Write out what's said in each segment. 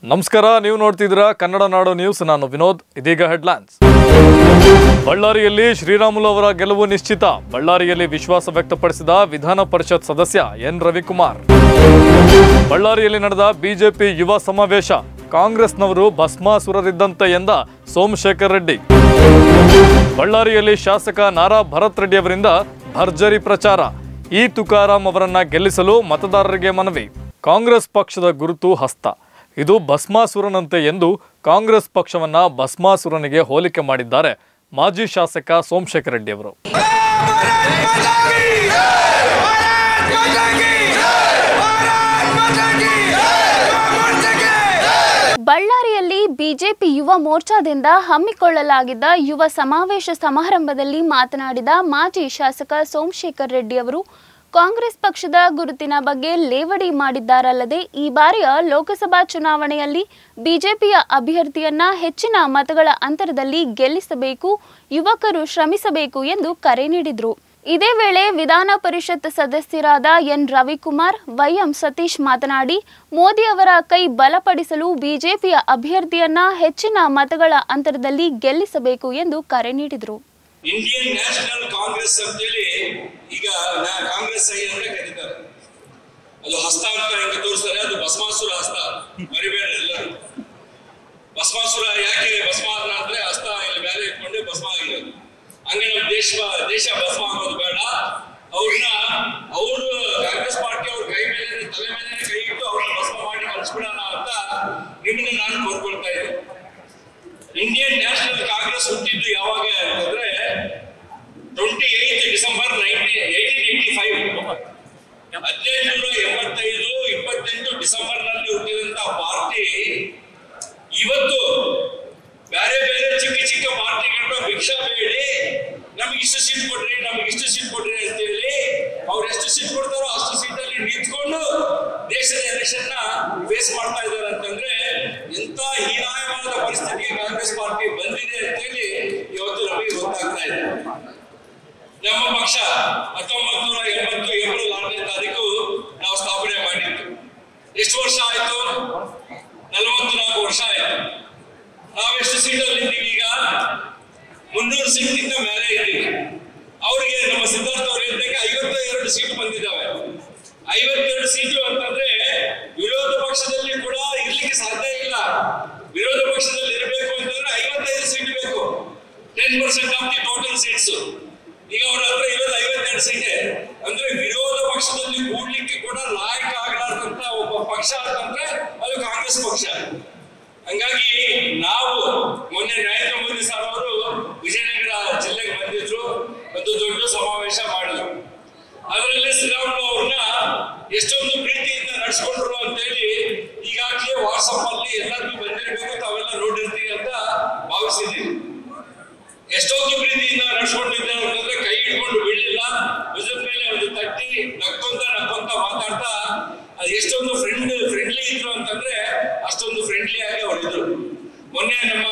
ನಮಸ್ಕಾರ ನೀವು ನೋಡ್ತಿದ್ದೀರಾ ಕನ್ನಡ ನಾಡು ನ್ಯೂಸ್ ನಾನು ವಿನೋದ್ ಇದೀಗ ಹೆಡ್ಲೈನ್ಸ್ ಬಳ್ಳಾರಿಯಲ್ಲಿ ಶ್ರೀರಾಮುಲು ಅವರ ಗೆಲುವು ನಿಶ್ಚಿತ ಬಳ್ಳಾರಿಯಲ್ಲಿ ವಿಶ್ವಾಸ ವ್ಯಕ್ತಪಡಿಸಿದ ವಿಧಾನ ಪರಿಷತ್ ಸದಸ್ಯ ಎನ್ ರವಿಕುಮಾರ್ ಬಳ್ಳಾರಿಯಲ್ಲಿ ನಡೆದ ಬಿಜೆಪಿ ಯುವ ಸಮಾವೇಶ ಕಾಂಗ್ರೆಸ್ನವರು ಭಸ್ಮಾಸುರರಿದ್ದಂತೆ ಎಂದ ಸೋಮಶೇಖರ್ ರೆಡ್ಡಿ ಬಳ್ಳಾರಿಯಲ್ಲಿ ಶಾಸಕ ನಾರಾ ಭರತ್ ರೆಡ್ಡಿ ಅವರಿಂದ ಭರ್ಜರಿ ಪ್ರಚಾರ ಈ ತುಕಾರಾಂ ಅವರನ್ನ ಗೆಲ್ಲಿಸಲು ಮತದಾರರಿಗೆ ಮನವಿ ಕಾಂಗ್ರೆಸ್ ಪಕ್ಷದ ಗುರುತು ಹಸ್ತ ಇದು ಭಸ್ಮಾಸುರನಂತೆ ಎಂದು ಕಾಂಗ್ರೆಸ್ ಪಕ್ಷವನ್ನ ಭಸ್ಮಾಸುರನಿಗೆ ಹೋಲಿಕೆ ಮಾಡಿದ್ದಾರೆ ಮಾಜಿ ಶಾಸಕ ಸೋಮಶೇಖರ್ ರೆಡ್ಡಿ ಅವರು ಬಳ್ಳಾರಿಯಲ್ಲಿ ಬಿಜೆಪಿ ಯುವ ಮೋರ್ಚಾದಿಂದ ಹಮ್ಮಿಕೊಳ್ಳಲಾಗಿದ್ದ ಯುವ ಸಮಾವೇಶ ಸಮಾರಂಭದಲ್ಲಿ ಮಾತನಾಡಿದ ಮಾಜಿ ಶಾಸಕ ಸೋಮಶೇಖರ್ ರೆಡ್ಡಿ ಅವರು ಕಾಂಗ್ರೆಸ್ ಪಕ್ಷದ ಗುರುತಿನ ಬಗ್ಗೆ ಲೇವಡಿ ಮಾಡಿದ್ದಾರಲ್ಲದೆ ಈ ಬಾರಿಯ ಲೋಕಸಭಾ ಚುನಾವಣೆಯಲ್ಲಿ ಬಿಜೆಪಿಯ ಅಭ್ಯರ್ಥಿಯನ್ನ ಹೆಚ್ಚಿನ ಮತಗಳ ಅಂತರದಲ್ಲಿ ಗೆಲ್ಲಿಸಬೇಕು ಯುವಕರು ಶ್ರಮಿಸಬೇಕು ಎಂದು ಕರೆ ನೀಡಿದರು ಇದೇ ವೇಳೆ ವಿಧಾನ ಪರಿಷತ್ ಸದಸ್ಯರಾದ ಎನ್ ರವಿಕುಮಾರ್ ವೈಎಂ ಸತೀಶ್ ಮಾತನಾಡಿ ಮೋದಿ ಅವರ ಕೈ ಬಲಪಡಿಸಲು ಬಿಜೆಪಿಯ ಅಭ್ಯರ್ಥಿಯನ್ನ ಹೆಚ್ಚಿನ ಮತಗಳ ಅಂತರದಲ್ಲಿ ಗೆಲ್ಲಿಸಬೇಕು ಎಂದು ಕರೆ ನೀಡಿದರು ಇಂಡಿಯನ್ ನ್ಯಾಷನಲ್ ಕಾಂಗ್ರೆಸ್ ಅಂತೇಳಿ ಈಗ ನಾ- ಕಾಂಗ್ರೆಸ್ ಐ ಅಂತ ಕರೀತಾರೆ ಅದು ಹಸ್ತ ಅಂತ ಹೆಂಗೆ ತೋರಿಸ್ತಾರೆ ಅದು ಭಸ್ಮಾಸುರ ಹಸ್ತ ಮರಿಬೇಡ ಎಲ್ಲರೂ ಭಸ್ಮಾಸುರ ಯಾಕೆ ಭಸ್ಮ ಅಲ್ಲ ಅಂದ್ರೆ ಹಸ್ತ ಇಲ್ಲಿ ಮೇಲೆ ಇಟ್ಕೊಂಡು ಭಸ್ಮ ಆಗಿರೋದು ಹಂಗೆ ನಮ್ಮ ದೇಶ ದೇಶ ಭಸ್ಮ ಆಗೋದು ಬೇಡ ಅವ್ರನ್ನ ಅವರು ಕಾಂಗ್ರೆಸ್ ಪಾರ್ಟಿ ಅವ್ರ ಕೈ ಮೇಲೆ ತಲೆ ಮೇಲೆ ಕೈ ಇಟ್ಟು ಅವ್ರನ್ನ ಭಸ್ಮ ಮಾಡಿ ಕಳಿಸ್ಬಿಡೋಣ ಅಂತ ನಿಮ್ಮನ್ನ ನಾನು ಕೋರ್ಕೊಳ್ತಾ ಇದ್ದೆ ಇಂಡಿಯನ್ ನ್ಯಾಷನಲ್ ಕಾಂಗ್ರೆಸ್ ಹುಟ್ಟಿದ್ದು ಯಾವಾಗ ಅಂತಂದ್ರೆ twenty eighth December nineteen eighteen eighty five ಹದಿನೈದು ಎಂಬತ್ತೈದು ಇಪ್ಪತ್ತೆಂಟು ಡಿಸೆಂಬರ್ ನಲ್ಲಿ ಹುಟ್ಟಿದಂತ ಪಾರ್ಟಿ ಇವತ್ತು ಬೇರೆ ಬೇರೆ ಚಿಕ್ಕ ಚಿಕ್ಕ ಪಾರ್ಟಿಗಳನ್ನ ಭಿಕ್ಷಾ ಬೇಡಿ ನಮ್ಗೆ ಇಷ್ಟು ಸೀಟ್ ಕೊಡ್ರಿ ನಮ್ಗೆ ಇಷ್ಟು ಸೀಟ್ ಕೊಡ್ರಿ ಅಂತ ಹೇಳಿ ಅವ್ರು ಎಷ್ಟು ಸೀಟ್ ಕೊಡ್ತಾರೋ ಅಷ್ಟು ಸೀಟಲ್ಲಿ ನಿಂತ್ಕೊಂಡು ದೇಶದ ಎಲೆಕ್ಷನ್ ನ ಫೇಸ್ ಮಾಡ್ತಾ ಇದ್ದಾರೆ ಅಂತಂದ್ರೆ ಎಂತ ಹೀನಾಯವಾದ ಪರಿಸ್ಥಿತಿಗೆ ಕಾಂಗ್ರೆಸ್ ಪಾರ್ಟಿ ಬಂದಿದೆ ಅಂತ ಹೇಳಿ ಇವತ್ತು ನಮಗೆ ಗೊತ್ತಾಗ್ತಾ ಇದೆ ನಮ್ಮ ಪಕ್ಷ ಹತ್ತೊಂಬತ್ತು ನೂರ ಎಂಬತ್ತು ಏಪ್ರಿಲ್ ಆರನೇ ತಾರೀಕು ನಾವು ಸ್ಥಾಪನೆ ಮಾಡಿದ್ದು ಎಷ್ಟು ವರ್ಷ ಆಯ್ತು ನಲವತ್ತು ನಾಲ್ಕು ವರ್ಷ ಆಯ್ತು ನಾವೆಷ್ಟು ಸೀಟಲ್ಲಿ ಇದ್ದೀವಿ ಈಗ ಮುನ್ನೂರು ಸೀಟ್ಗಿಂತ ಮೇಲೆ ಇದ್ದೀವಿ ಅವರಿಗೆ ನಮ್ಮ ಸಿದ್ಧಾರ್ಥ ಅವ್ರು ಹೇಳಿದಂಗೆ ಐವತ್ತ ಎರಡು ಸೀಟು ಬಂದಿದ್ದಾವೆ ಐವತ್ತೆರಡು ಸೀಟು ಅಂತಂದ್ರೆ ವಿರೋಧ ಪಕ್ಷದಲ್ಲಿ ಕೂಡ ಇರ್ಲಿಕ್ಕೆ ಸಾಧ್ಯ ಇಲ್ಲ ವಿರೋಧ ಪಕ್ಷದಲ್ಲಿ ಇರಬೇಕು ಅಂತಂದ್ರೆ ಐವತ್ತೈದು ಸೀಟ್ ಬೇಕು ten percent of the total seats ಈಗ ಅವ್ರ ಹತ್ರ ಇರೋದು ಐವತ್ತೆರಡು ಸೀಟೆ ಅಂದ್ರೆ ವಿರೋಧ ಪಕ್ಷದಲ್ಲಿ ಕೂಡ್ಲಿಕ್ಕೆ ಕೂಡ ಲಾಯಕ ಆಗಲಾರ್ದಂತ ಒಬ್ಬ ಪಕ್ಷ ಅಂತಂದ್ರೆ ಅದು ಕಾಂಗ್ರೆಸ್ ಪಕ್ಷ ಹಂಗಾಗಿ ನಾವು ಮೊನ್ನೆ ನರೇಂದ್ರ ಮೋದಿ ಸರ್ ಅವರು ವಿಜಯನಗರ ಜಿಲ್ಲೆಗೆ ಬಂದಿದ್ರು ಒಂದು ದೊಡ್ಡ ಸಮಾವೇಶ ಮಾಡಿದ್ರು ಅದರಲ್ಲಿ ಶ್ರೀರಾಮುಲು ಅವ್ರನ್ನ ಎಷ್ಟೊಂದು ಪ್ರೀತಿಯಿಂದ ನಡೆಸ್ಕೊಂಡ್ರು ಅಂತೇಳಿ ಈಗಾಗಲೇ ವಾಟ್ಸಪ್ ಅಲ್ಲಿ ಎಲ್ಲರಿಗೂ ಬಂದಿರಬೇಕು ತಾವೆಲ್ಲ ನೋಡಿರ್ತೀವಿ ಅಂತ ಭಾವಿಸಿದ್ದೀವಿ ಎಷ್ಟೊಂದು ಪ್ರೀತಿಯಿಂದ ನಡ್ಸ್ಕೊಂಡಿದ್ದಾರೆ ಅಂತಂದ್ರೆ ಕೈ ಹಿಡ್ಕೊಂಡು ಬಿಡಲಿಲ್ಲ ಭುಜದ ಮೇಲೆ ಒಂದು ತಟ್ಟಿ ನಕ್ಕೊಂತ ನಕ್ಕೊಂತ ಮಾತಾಡ್ತಾ ಅದು ಎಷ್ಟೊಂದು ಫ್ರೆಂಡ್ ಫ್ರೆಂಡ್ಲಿ ಇದ್ರು ಅಂತಂದ್ರೆ ಅಷ್ಟೊಂದು ಫ್ರೆಂಡ್ಲಿ ಆಗಿ ಅವರಿದ್ರು ಮೊನ್ನೆ ನಮ್ಮ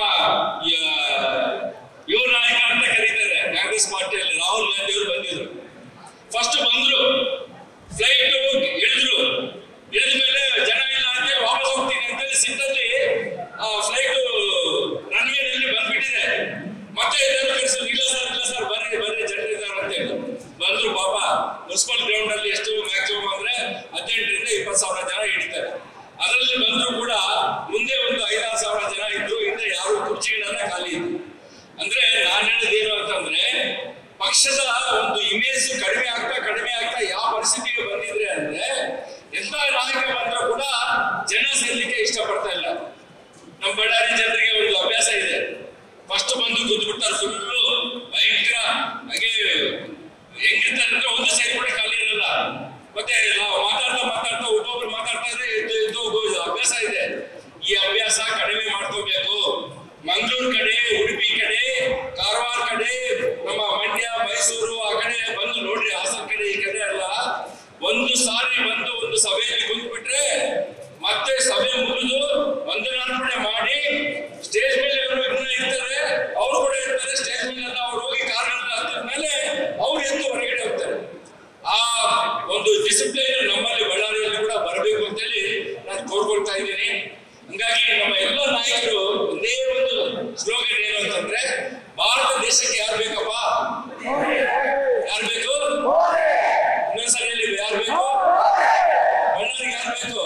ಯಾ- ಯುವ ನಾಯಕ ಅಂತ ಕರೀತಾರೆ ಕಾಂಗ್ರೆಸ್ ಪಾರ್ಟಿಯಲ್ಲಿ ರಾಹುಲ್ ಗಾಂಧಿ ಅವರು ಬಂದಿದ್ರು ಫಸ್ಟ್ ಬಂದ್ರು ಫ್ಲೈಟ್ ಇಳಿದ್ರು ಇಳಿದ ಮೇಲೆ ಜನ ಇಲ್ಲ ಅಂತೇಳಿ ವಾಪಸ್ ಹೋಗ್ತೀನಿ ಅಂತೇಳಿ ಸಿಟ್ಟಲ್ಲಿ ಫ್ಲೈಟ್ ರನ್ವೇನಲ್ಲಿ ಬಂದ್ಬಿಟ್ಟಿದೆ ಮತ್ತೆ ಎಲ್ಲರೂ ಕರೆಸಿದ್ರು ಇಲ್ಲ ಸರ್ ಇಲ್ಲ ಸರ್ ಬರ್ರಿ ಬರ್ರಿ ಜನರಿದ್ದಾರೆ ಅಂತ ಹೇಳಿ ಬಂದ್ರು ಪಾಪ ಮುನ್ಸಿಪಲ್ ಗ್ರೌಂಡ್ ಅಲ್ಲಿ ಎಷ್ಟು ಮ್ಯಾಕ್ಸಿಮಮ್ ಅಂದ್ರೆ ಹದಿನೆಂಟರಿಂದ ಇಪ್ಪತ್ತು ಸಾವಿರ ಜನ ಹಿಡಿತಾರೆ ಅದರಲ್ಲಿ ಬಂದ್ರು ಕೂಡ ಮುಂದೆ ಒಂದು ಐದಾರು ಸಾವಿರ ಜನ ಇದ್ರು ಹಿಂದೆ ಯಾರು ಕುರ್ಚಿಗಳೆಲ್ಲ ಖಾಲಿ ಇತ್ತು ಅಂದ್ರೆ ನಾನು ಹೇಳೋದೇನು ಅಂತಂದ್ರೆ ಪಕ್ಷದ ಒಂದು ಇಮೇಜ್ ಕಡಿಮೆ ಆಗ್ತಾ ಕಡಿಮೆ ಆಗ್ತಾ ಯಾವ ಪರಿಸ್ಥಿತಿಗೆ ಬಂದಿದ್ರೆ ಅಂದ್ರೆ ಎಂತ ನಾಯಕ ಬಂದ್ರು ಕೂಡ ಜನ ಸೇರ್ಲಿಕ್ಕೆ ಇಷ್ಟಪಡ್ತಾ ಇಲ್ಲ ನಮ್ಮ ಬಳ್ಳಾರಿ ಜನರಿಗೆ ಒಂದು ಅಭ್ಯಾಸ ಇದೆ ಫಸ್ಟ್ ಬಂದು ಕೂತ್ ಬಿಡ್ತಾರೆ ಫುಲ್ಲು ಭಯಂಕರ ಹಾಗೆ ಹೆಂಗಿರ್ತಾರೆ ಅಂದ್ರೆ ಒಂದು ಸೈಡ್ ಕೂಡ ಖಾಲಿ ಇರಲ್ಲ ಮತ್ತೆ ನಾವು ಮಾತಾಡ್ತಾ ಮಾತಾಡ್ತಾ ಒಬ್ಬೊಬ್ರು ಮಾತಾಡ್ತಾ ಇದ್ರೆ ಎದ್ದು ಎದ್ದು ಹೋಗೋದು ಅಭ್ಯಾಸ ಇದೆ ಈ ಅಭ್ಯಾಸ ಕಡಿಮೆ ಮಾಡ್ಕೋಬೇಕು ಮಂಗಳೂರು ಕಡೆ ಉಡುಪಿ ಕಡೆ ಕಾರವಾರ ಕಡೆ ನಮ್ಮ ಮಂಡ್ಯ ಮೈಸೂರು ಆ ಕಡೆ ಬಂದು ನೋಡ್ರಿ ಹಾಸನ ಕಡೆ ಈ ಕಡೆ ಎಲ್ಲ ಒಂದು ಸಾರಿ ಬಂದು ಒಂದು ಸಭೆಯಲ್ಲಿ ಕುಂತ್ಬಿಟ್ರೆ ಮತ್ತೆ ಸಭೆ ಮುಗಿದು ವಂದನಾರ್ಪಣೆ ಮಾಡಿ ಸ್ಟೇಜ್ ಮೇಲೆ ಇವರು ಇರ್ತಾರೆ ಅವ್ರು ಕೂಡ ಇರ್ತಾರೆ ಸ್ಟೇಜ್ ಮೇಲೆ ಎಲ್ಲ ಅವ್ರು ಹೋಗಿ ಕಾರ್ನಲ್ಲಿ ಹತ್ತಿದ ಮೇಲೆ ಅವ್ರು ಎದ್ದು ಹೊರಗಡೆ ಹೋಗ್ತಾರೆ ಆ ಒಂದು ಡಿಸಿಪ್ಲಿನ್ ನಮ್ಮಲ್ಲಿ ಬಳ್ಳಾರಿಯಲ್ಲಿ ಕೂಡ ಬರಬೇಕು ಅಂತೇಳಿ ನಾನು ಕೋರ್ಕೊಳ್ತಾ ಇದ್ದೀನಿ ಹಂಗಾಗಿ ನಮ್ಮ ಎಲ್ಲ ನಾಯಕರು ಒಂದೇ ಒಂದು ಸ್ಲೋಗನ್ ಏನು ಅಂತಂದ್ರೆ ಭಾರತ ದೇಶಕ್ಕೆ ಯಾರು ಬೇಕಪ್ಪ ಯಾರು ಬೇಕು ಇನ್ನೊಂದ್ಸಲ ಹೇಳಿ ಯಾರು ಬೇಕು ಬಳ್ಳಾರಿಗೆ ಯಾರು ಬೇಕು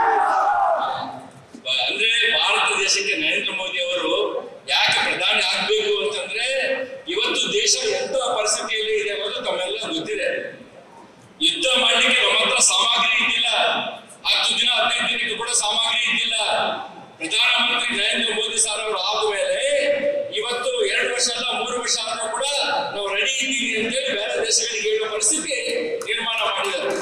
ಬ- ಅಂದ್ರೆ ಭಾರತ ದೇಶಕ್ಕೆ ನರೇಂದ್ರ ಮೋದಿ ಅವರು ಯಾಕೆ ಪ್ರಧಾನಿ ಆಗ್ಬೇಕು ಅಂತಂದ್ರೆ ಇವತ್ತು ದೇಶ ಎಂತ ಪರಿಸ್ಥಿತಿಯಲ್ಲಿ ಇದೆ ಅನ್ನೋದು ತಮ್ಮೆಲ್ಲ ಗೊತ್ತಿದೆ ಯುದ್ಧ ಮಾಡ್ಲಿಕ್ಕೆ ನಮ್ಮ ಹತ್ರ ಸಾಮಗ್ರಿ ಇದ್ದಿಲ್ಲ ಹತ್ತು ದಿನ ಹದಿನೈದು ದಿನಕ್ಕೆ ಕೂಡ ಸಾಮಗ್ರಿ ಇದ್ದಿಲ್ಲ ಪ್ರಧಾನಮಂತ್ರಿ ನರೇಂದ್ರ ಮೋದಿ ಸರ್ ಅವರು ಆದ ಮೇಲೆ ಇವತ್ತು ಎರಡು ವರ್ಷ ಅಲ್ಲ ಮೂರು ವರ್ಷ ಆದ್ರೂ ಕೂಡ ನಾವು ರೆಡಿ ಇದ್ದೀವಿ ಅಂತೇಳಿ ಬೇರೆ ದೇಶಗಳಿಗೆ ಹೇಳುವ ಪರಿಸ್ಥಿತಿ ನಿರ್ಮಾಣ ಮಾಡಿದ್ದಾರೆ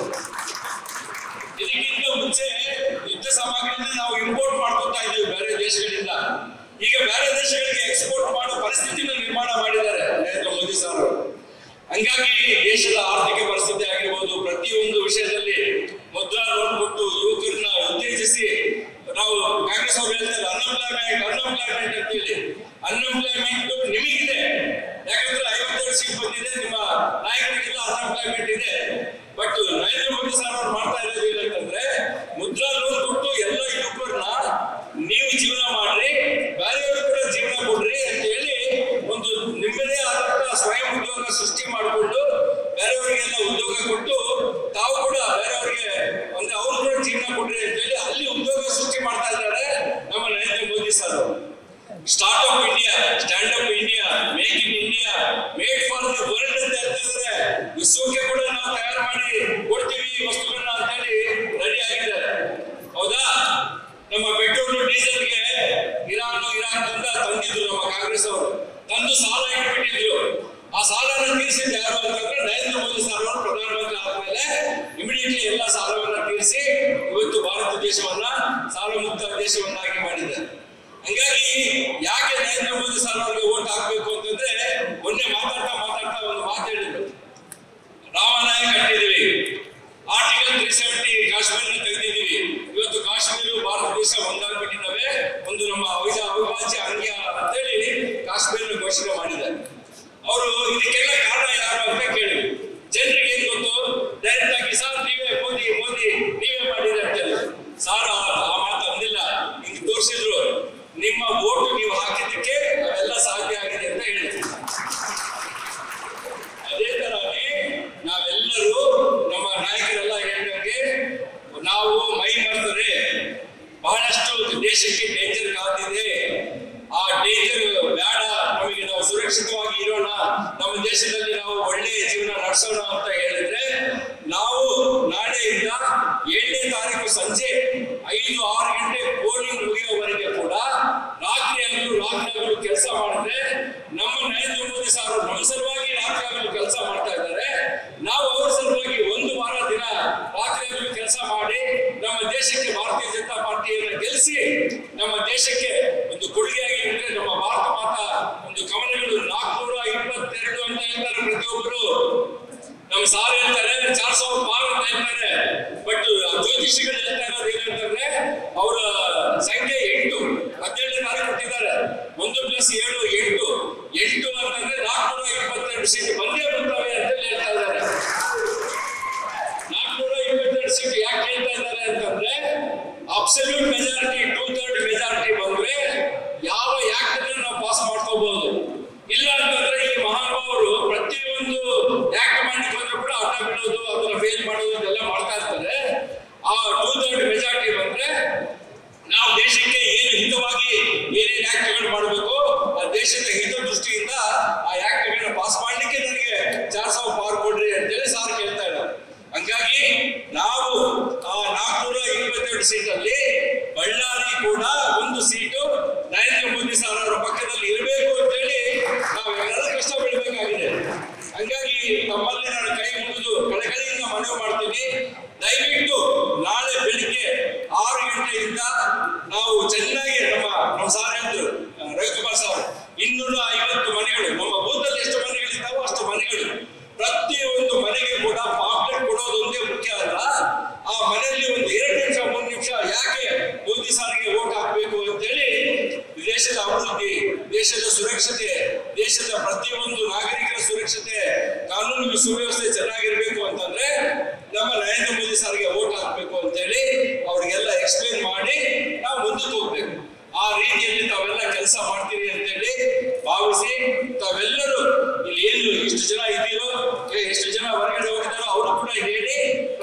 ಇದಕ್ಕಿಂತ ಮುಂಚೆ ಯುದ್ಧ ಸಾಮಗ್ರಿನ ನಾವು ಇಂಪೋರ್ಟ್ ಮಾಡ್ಕೊತಾ ಇದ್ದೀವಿ ಬೇರೆ ದೇಶಗಳಿಂದ ಈಗ ಬೇರೆ ದೇಶಗಳಿಗೆ ಎಕ್ಸ್ಪೋರ್ಟ್ ಮಾಡೋ ಪರಿಸ್ಥಿತಿನ ನಿರ್ಮಾಣ ಮಾಡಿದ್ದಾರೆ ನರೇಂದ್ರ ಮೋದಿ ಸರ್ ಅವರು ಹಂಗಾಗಿ ದೇಶದ ಆರ್ಥಿಕ ಪರಿಸ್ಥಿತಿ ಆಗಿರ್ಬೋದು ಪ್ರತಿಯೊಂದು ವಿಷಯದಲ್ಲಿ ಮುದ್ರಾ ಲೋನ್ ಕೊಟ್ಟು ಯುವಕರನ್ನ ಉತ್ತೇಜಿಸಿ ನಾವು ಕಾಂಗ್ರೆಸ್ ಅವರು ಹೇಳ್ತಾರೆ ಅನ್ಎಂಪ್ಲಾಯ್ಮೆಂಟ್ ಅನ್ಎಂಪ್ಲಾಯ್ಮೆಂಟ್ ಅಂತ ಹೇಳಿ ಅನ್ಎಂಪ್ಲಾಯ್ಮೆಂಟ್ ನಿಮಗಿದೆ ಯಾಕಂದ್ರೆ ಐವತ್ತೆರಡು ಸೀಟ್ ಬಂದಿದೆ ನಿಮ್ಮ ನಾಯಕರಿಗೆಲ್ಲ ಅನ್ಎಂಪ್ಲಾಯ್ಮೆಂಟ್ ಇದೆ ಬಟ್ ನರೇಂದ್ರ ಮೋದಿ ಸರ್ ಅವ್ರು ಮಾಡ್ತಾ ಇರೋದು ಏನಂತಂದ್ರೆ ಮುದ್ರಾ ಲೋನ್ ಕೊಟ್ಟು ಎಲ್ಲ ಯುವಕರನ್ನ ನೀವು ಜೀವನ ಮಾಡ್ರಿ ಬೇರೆಯವರು ಕೂಡ ಜೀವನ ಕೊಡ್ರಿ ಅಂತ ಹೇಳಿ ಒಂದು ನಿಮ್ಮದೇ ಆದಂತಹ ಸ್ವಯಂ ಉದ್ಯೋಗ ಸೃಷ್ಟಿ ಮಾಡಿಕೊಂಡು ಬೇರೆಯವರಿಗೆಲ್ಲ ಉದ್ಯೋಗ ಕೊಟ್ಟು ತಾವು ಕೂಡ ಬೇರೆಯವರಿಗೆ ಅಂದ್ರೆ ಅವರು ಕೂಡ ಜೀವನ ಕೊಡ್ರಿ ಅಂತ ಹೇಳಿ ಅಲ್ಲಿ ಉದ್ಯೋಗ ಸೃಷ್ಟಿ ಮಾಡ್ತಾ ಇದ್ದಾರೆ ನಮ್ಮ Narendra Modi sir start up India stand up India make in India made for the world ಅಂತ ಹೇಳ್ತಿದ್ದಾರೆ ವಿಶ್ವಕ್ಕೆ ಕೂಡ ನಾವು ತಯಾರು ಮಾಡಿ ಕೊಡ್ತೀವಿ ಈ ವಸ್ತುಗಳನ್ನ ಅಂತ ಹೇಳಿ ರೆಡಿ ಆಗಿದ್ದಾರೆ ಹೌದಾ ನಮ್ಮ ಪೆಟ್ರೋಲ್ ಡೀಸೆಲ್ಗೆ ಇರಾನ್ ಇರಾನ್ನಿಂದ ತಂದಿದ್ರು ನಮ್ಮ ಕಾಂಗ್ರೆಸ್ ಅವರು ತಂದು ಸಾಲ ಇಟ್ಬಿಟ್ಟಿದ್ರು ಆ ಸಾಲನ ತೀರಿಸಿದ್ದು ಯಾರು ಅಂತಂದ್ರೆ ನರೇಂದ್ರ ಮೋದಿ ಸರ್ ಅವರು ಪ್ರಧಾನಮಂತ್ರಿ ಆದ್ಮೇಲೆ ಇಮಿಡಿಯೇಟ್ಲಿ ಎಲ್ಲ ಸಾಲವನ್ನ ತೀರಿಸಿ ಇವತ್ತು ಭಾರತ ದೇಶವನ್ನ ಸಾಲ ಮುಕ್ತ ದೇಶವನ್ನಾಗಿ ಮಾಡಿದ್ದಾರೆ ಹಂಗಾಗಿ ಯಾಕೆ ನರೇಂದ್ರ ಮೋದಿ ಸರ್ ಅವರಿಗೆ ಓಟ್ ಹಾಕ್ಬೇಕು ಅಂತಂದ್ರೆ ಮೊನ್ನೆ ಮಾತಾಡ್ತಾ ಮಾತಾಡ್ತಾ ಒಂದು ಮಾತು ಹೇಳಿದ್ರು ರಾಮನಾಯ ಕಟ್ಟಿದೀವಿ ಆರ್ಟಿಕಲ್ ತ್ರೀ ಸೆವೆಂಟಿ ಕಾಶ್ಮೀರ ತೆಗೆದಿದ್ದೀವಿ ಇವತ್ತು ಕಾಶ್ಮೀರ ಭಾರತ ದೇಶ ಒಂದಾಗ್ಬಿಟ್ಟಿದ್ದಾವೆ ಒಂದು ನಮ್ಮ ಅವಿಜ ಅವಿಭಾಜ್ಯ ಅಂಗ್ಯ ಅಂತೇಳಿ ಕಾಶ್ಮೀರ ಘೋಷಣೆ ಮಾಡಿದ್ದಾರೆ ಅವರು ಇದಕ್ಕೆಲ್ಲ ಕಾರಣ ಯಾರು ಅಂತ ಕೇಳಿ ಜನರಿಗೆ ಏನ್ ಗೊತ್ತು ಡೈರೆಕ್ಟ್ ಆಗಿ ಸರ್ ನೀವೇ ಮೋದಿ ಮೋದಿ ನೀವೇ ಮಾಡಿದ್ರೆ ಅಂತ ಹೇಳಿ ಸಾರ್ ಆ ಆ ಮಾತು ಅಂದಿಲ್ಲ ಹಿಂಗ್ ತೋರಿಸಿದ್ರು ನಿಮ್ಮ ಓಟು ನೀವು ಹಾಕಿದ್ದಕ್ಕೆ ಅವೆಲ್ಲ ಸಾಧ್ಯ ಆಗಿದೆ ಅಂತ ಹೇಳಿದ್ರು ಅದೇ ತರನೇ ನಾವೆಲ್ಲರೂ ನಮ್ಮ ನಾಯಕರೆಲ್ಲ ಹೇಳಿದಂಗೆ ನಾವು ಮೈ ಮರೆತರೆ ಬಹಳಷ್ಟು ದೇಶಕ್ಕೆ ಡೇಂಜರ್ ಕಾದಿದೆ ಆ ಡೇಂಜರ್ ಬೇಡ ನಮಗೆ ನಾವು ಸುರಕ್ಷಿತವಾಗಿ ಇರೋಣ ನಮ್ಮ ದೇಶದಲ್ಲಿ ನಾವು ಒಳ್ಳೆಯ ಜೀವನ ನಡೆಸೋಣ ಅಂತ ಹೇಳಿದ್ರೆ ನಾವು ನಾಳೆಯಿಂದ ಏಳನೇ ತಾರೀಕು ಸಂಜೆ ಐದು ಆರು ಗಂಟೆ ಪೋಲಿಂಗ್ ಮುಗಿಯೋವರೆಗೆ ಕೂಡ ರಾತ್ರಿ ಆಗಲು ರಾತ್ರಿ ಆಗಲು ಕೆಲಸ ಮಾಡಿದ್ರೆ ನಮ್ಮ ನರೇಂದ್ರ ಮೋದಿ ಸರ್ ಅವರು ನಮ್ಮ ಸಲುವಾಗಿ ರಾತ್ರಿ ಆಗಲು ಕೆಲಸ ಮಾಡ್ತಾ ಇದ್ದಾರೆ ನಾವು ಅವ್ರ ಸಲುವಾಗಿ ಒಂದು ವಾರ ದಿನ ರಾತ್ರಿ ಆಗಲು ಕೆಲಸ ಮಾಡಿ ನಮ್ಮ ದೇಶಕ್ಕೆ ಭಾರತೀಯ ಜನತಾ ಪಾರ್ಟಿಯನ್ನು ಗೆಲ್ಲಿಸಿ ನಮ್ಮ ದೇಶಕ್ಕೆ ಒಂದು ಕೊಡುಗೆಯಾಗಿ ಅಂದ್ರೆ ನಮ್ಮ ಭಾರತ ಮಾತಾ ಒಂದು ಕಮಲಗಳು ನಾಲ್ಕುನೂರ ಇಪ್ಪತ್ತೆರಡು ಅಂತ ಹೇಳ್ತಾರೆ ಪ್ರತಿಯೊಬ್ಬರು ನಮ್ಮ ಸಾರ್ ಹೇಳ್ತಾರೆ ಚಾರ್ ಸಾವಿರ ಪಾರ್ ಅಂತ ಹೇಳ್ತಾರೆ ಬಟ್ ಜ್ಯೋತಿಷಿಗಳು ಹೇಳ್ತಾ ಇರೋದು ಏನಂತಂದ್ರೆ ಅವರ ಸಂಖ್ಯೆ ಎಂಟು ಹದಿನೇಳನೇ ತಾರೀಕು ಕೊಟ್ಟಿದ್ದಾರೆ ಒಂದು ಪ್ಲಸ್ ಏಳು ಎಂಟು ಎಂಟು ಅಂತಂದ್ರೆ ನಾಲ್ಕುನೂರ ಇಪ್ಪತ್ತೆರಡು ಸೀಟ್ ಬಂದೇ ಬರ್ತವೆ ಅಂತ ಹೇಳ್ತಾ ಇದ್ದಾರೆ ನಾಲ್ಕುನೂರ ಇಪ್ಪತ್ತೆರಡು ಸೀಟ್ ಯಾಕೆ ಹೇಳ್ತಾ ಇದ್ದಾರೆ ಅಂತಂದ್ರೆ absolute majority two third majority ಬಂದ್ರೆ ಯಾವ ಆಕ್ಟ್ ನಾವು ಪಾಸ್ ಮಾಡ್ಕೋಬಹುದು ಇಲ್ಲ ಅಂತಂದ್ರೆ ಈ ಮಹಾನುಭಾವರು ಪ್ರತಿಯೊಂದು ಆಕ್ಟ್ ಮಾಡ್ಲಿಕ್ಕೆ ಬಂದ್ರು ಕೂಡ ಅಡ್ಡ ಬಿಡೋದು ಅದನ್ನ ಫೇಲ್ ಮಾಡೋದು ಇದೆಲ್ಲ ಮಾಡ್ತಾ ಇರ್ತಾರೆ ಆ ಟೂ ಥರ್ಡ್ ಮೆಜಾರಿಟಿ ಬಂದ್ರೆ ನಾವು ದೇಶಕ್ಕೆ ಏನು ಹಿತವಾಗಿ ಏನೇನು ಆಕ್ಟ್ಗಳು ಮಾಡಬೇಕು ಆ ದೇಶದ ಹಿತದೃಷ್ಟಿಯಿಂದ ಆ ಆಕ್ಟ್ಗಳನ್ನ ಪಾಸ್ ಮಾಡ್ಲಿಕ್ಕೆ ನನಗೆ ಚಾರ್ ಸಾವಿರ ಪಾರ್ ಕೊಡ್ರಿ ಅಂತೇಳಿ ಸಾರ್ ಕೇಳ್ತಾ ಇದ್ದಾರೆ ಹಂಗಾಗಿ ನಾವು ಆ ನಾಲ್ಕುನೂರ ಇಪ್ಪತ್ತೆರಡು ಸೀಟಲ್ಲಿ ಬಳ್ಳಾರಿ ಕೂಡ ಒಂದು ಸೀಟು ನರೇಂದ್ರ ಮೋದಿ ಸರ್ ಅವರ ಪಕ್ಕದಲ್ಲಿ ಇರಬೇಕು ಅಂತೇಳಿ ನಾವೆಲ್ಲರೂ ಕಷ್ಟ ಬೀಳಬೇಕಾಗಿದೆ ಹಂಗಾಗಿ ತಮ್ಮಲ್ಲಿ ನಾನು ಕೈ ಮುಗಿದು ಕಳಕಳಿಯಿಂದ ಮನವಿ ಮಾಡ್ತೀನಿ ದಯವಿಟ್ಟು ನಾಳೆ ಬೆಳಿಗ್ಗೆ ಆರು ಗಂಟೆಯಿಂದ ನಾವು ಚೆನ್ನಾಗಿ ನಮ್ಮ ನಮ್ಮ ಸಾರ್ ಹೇಳಿದ್ರು ಆ, ರವಿಕುಮಾರ್ ಸರ್ ಇನ್ನೂರ ಐವತ್ತು ಮನೆಗಳು ನಮ್ಮ ಬೂತಲ್ಲಿ ಎಷ್ಟು ಮನೆಗಳಿದ್ದಾವೋ ಅಷ್ಟು ಮನೆಗಳು ಪ್ರತಿಯೊಂದು ಮನೆಗೆ ಕೂಡ ಪಾಂಪ್ಲೆಟ್ ಕೊಡೋದು ಒಂದೇ ಮುಖ್ಯ ಅಲ್ಲ ಆ ಮನೆಯಲ್ಲಿ ಒಂದು ಎರಡು ನಿಮಿಷ ಮೂರು ನಿಮಿಷ ಯಾಕೆ ಮೋದಿ ಸಾರಿಗೆ ಓಟ್ ಹಾಕಬೇಕು ಅಂತೇಳಿ ದೇಶದ ಅಭಿವೃದ್ಧಿ ದೇಶದ ಸುರಕ್ಷತೆ ದೇಶದ ಪ್ರತಿಯೊಂದು ನಾಗರಿಕರ ಸುರಕ್ಷತೆ ಕಾನೂನು ಸುವ್ಯವಸ್ಥೆ ಚೆನ್ನಾಗಿರ್ಬೇಕು ಅಂತಂದ್ರೆ ನಮ್ಮ ನರೇಂದ್ರ ಮೋದಿ ಸಾರಿಗೆ ಓಟ್ ಹಾಕಬೇಕು ಅಂತೇಳಿ ಅವ್ರಿಗೆಲ್ಲ ಎಕ್ಸ್ಪ್ಲೇನ್ ಮಾಡಿ ನಾವು ಮುಂದಕ್ಕೆ ಹೋಗ್ಬೇಕು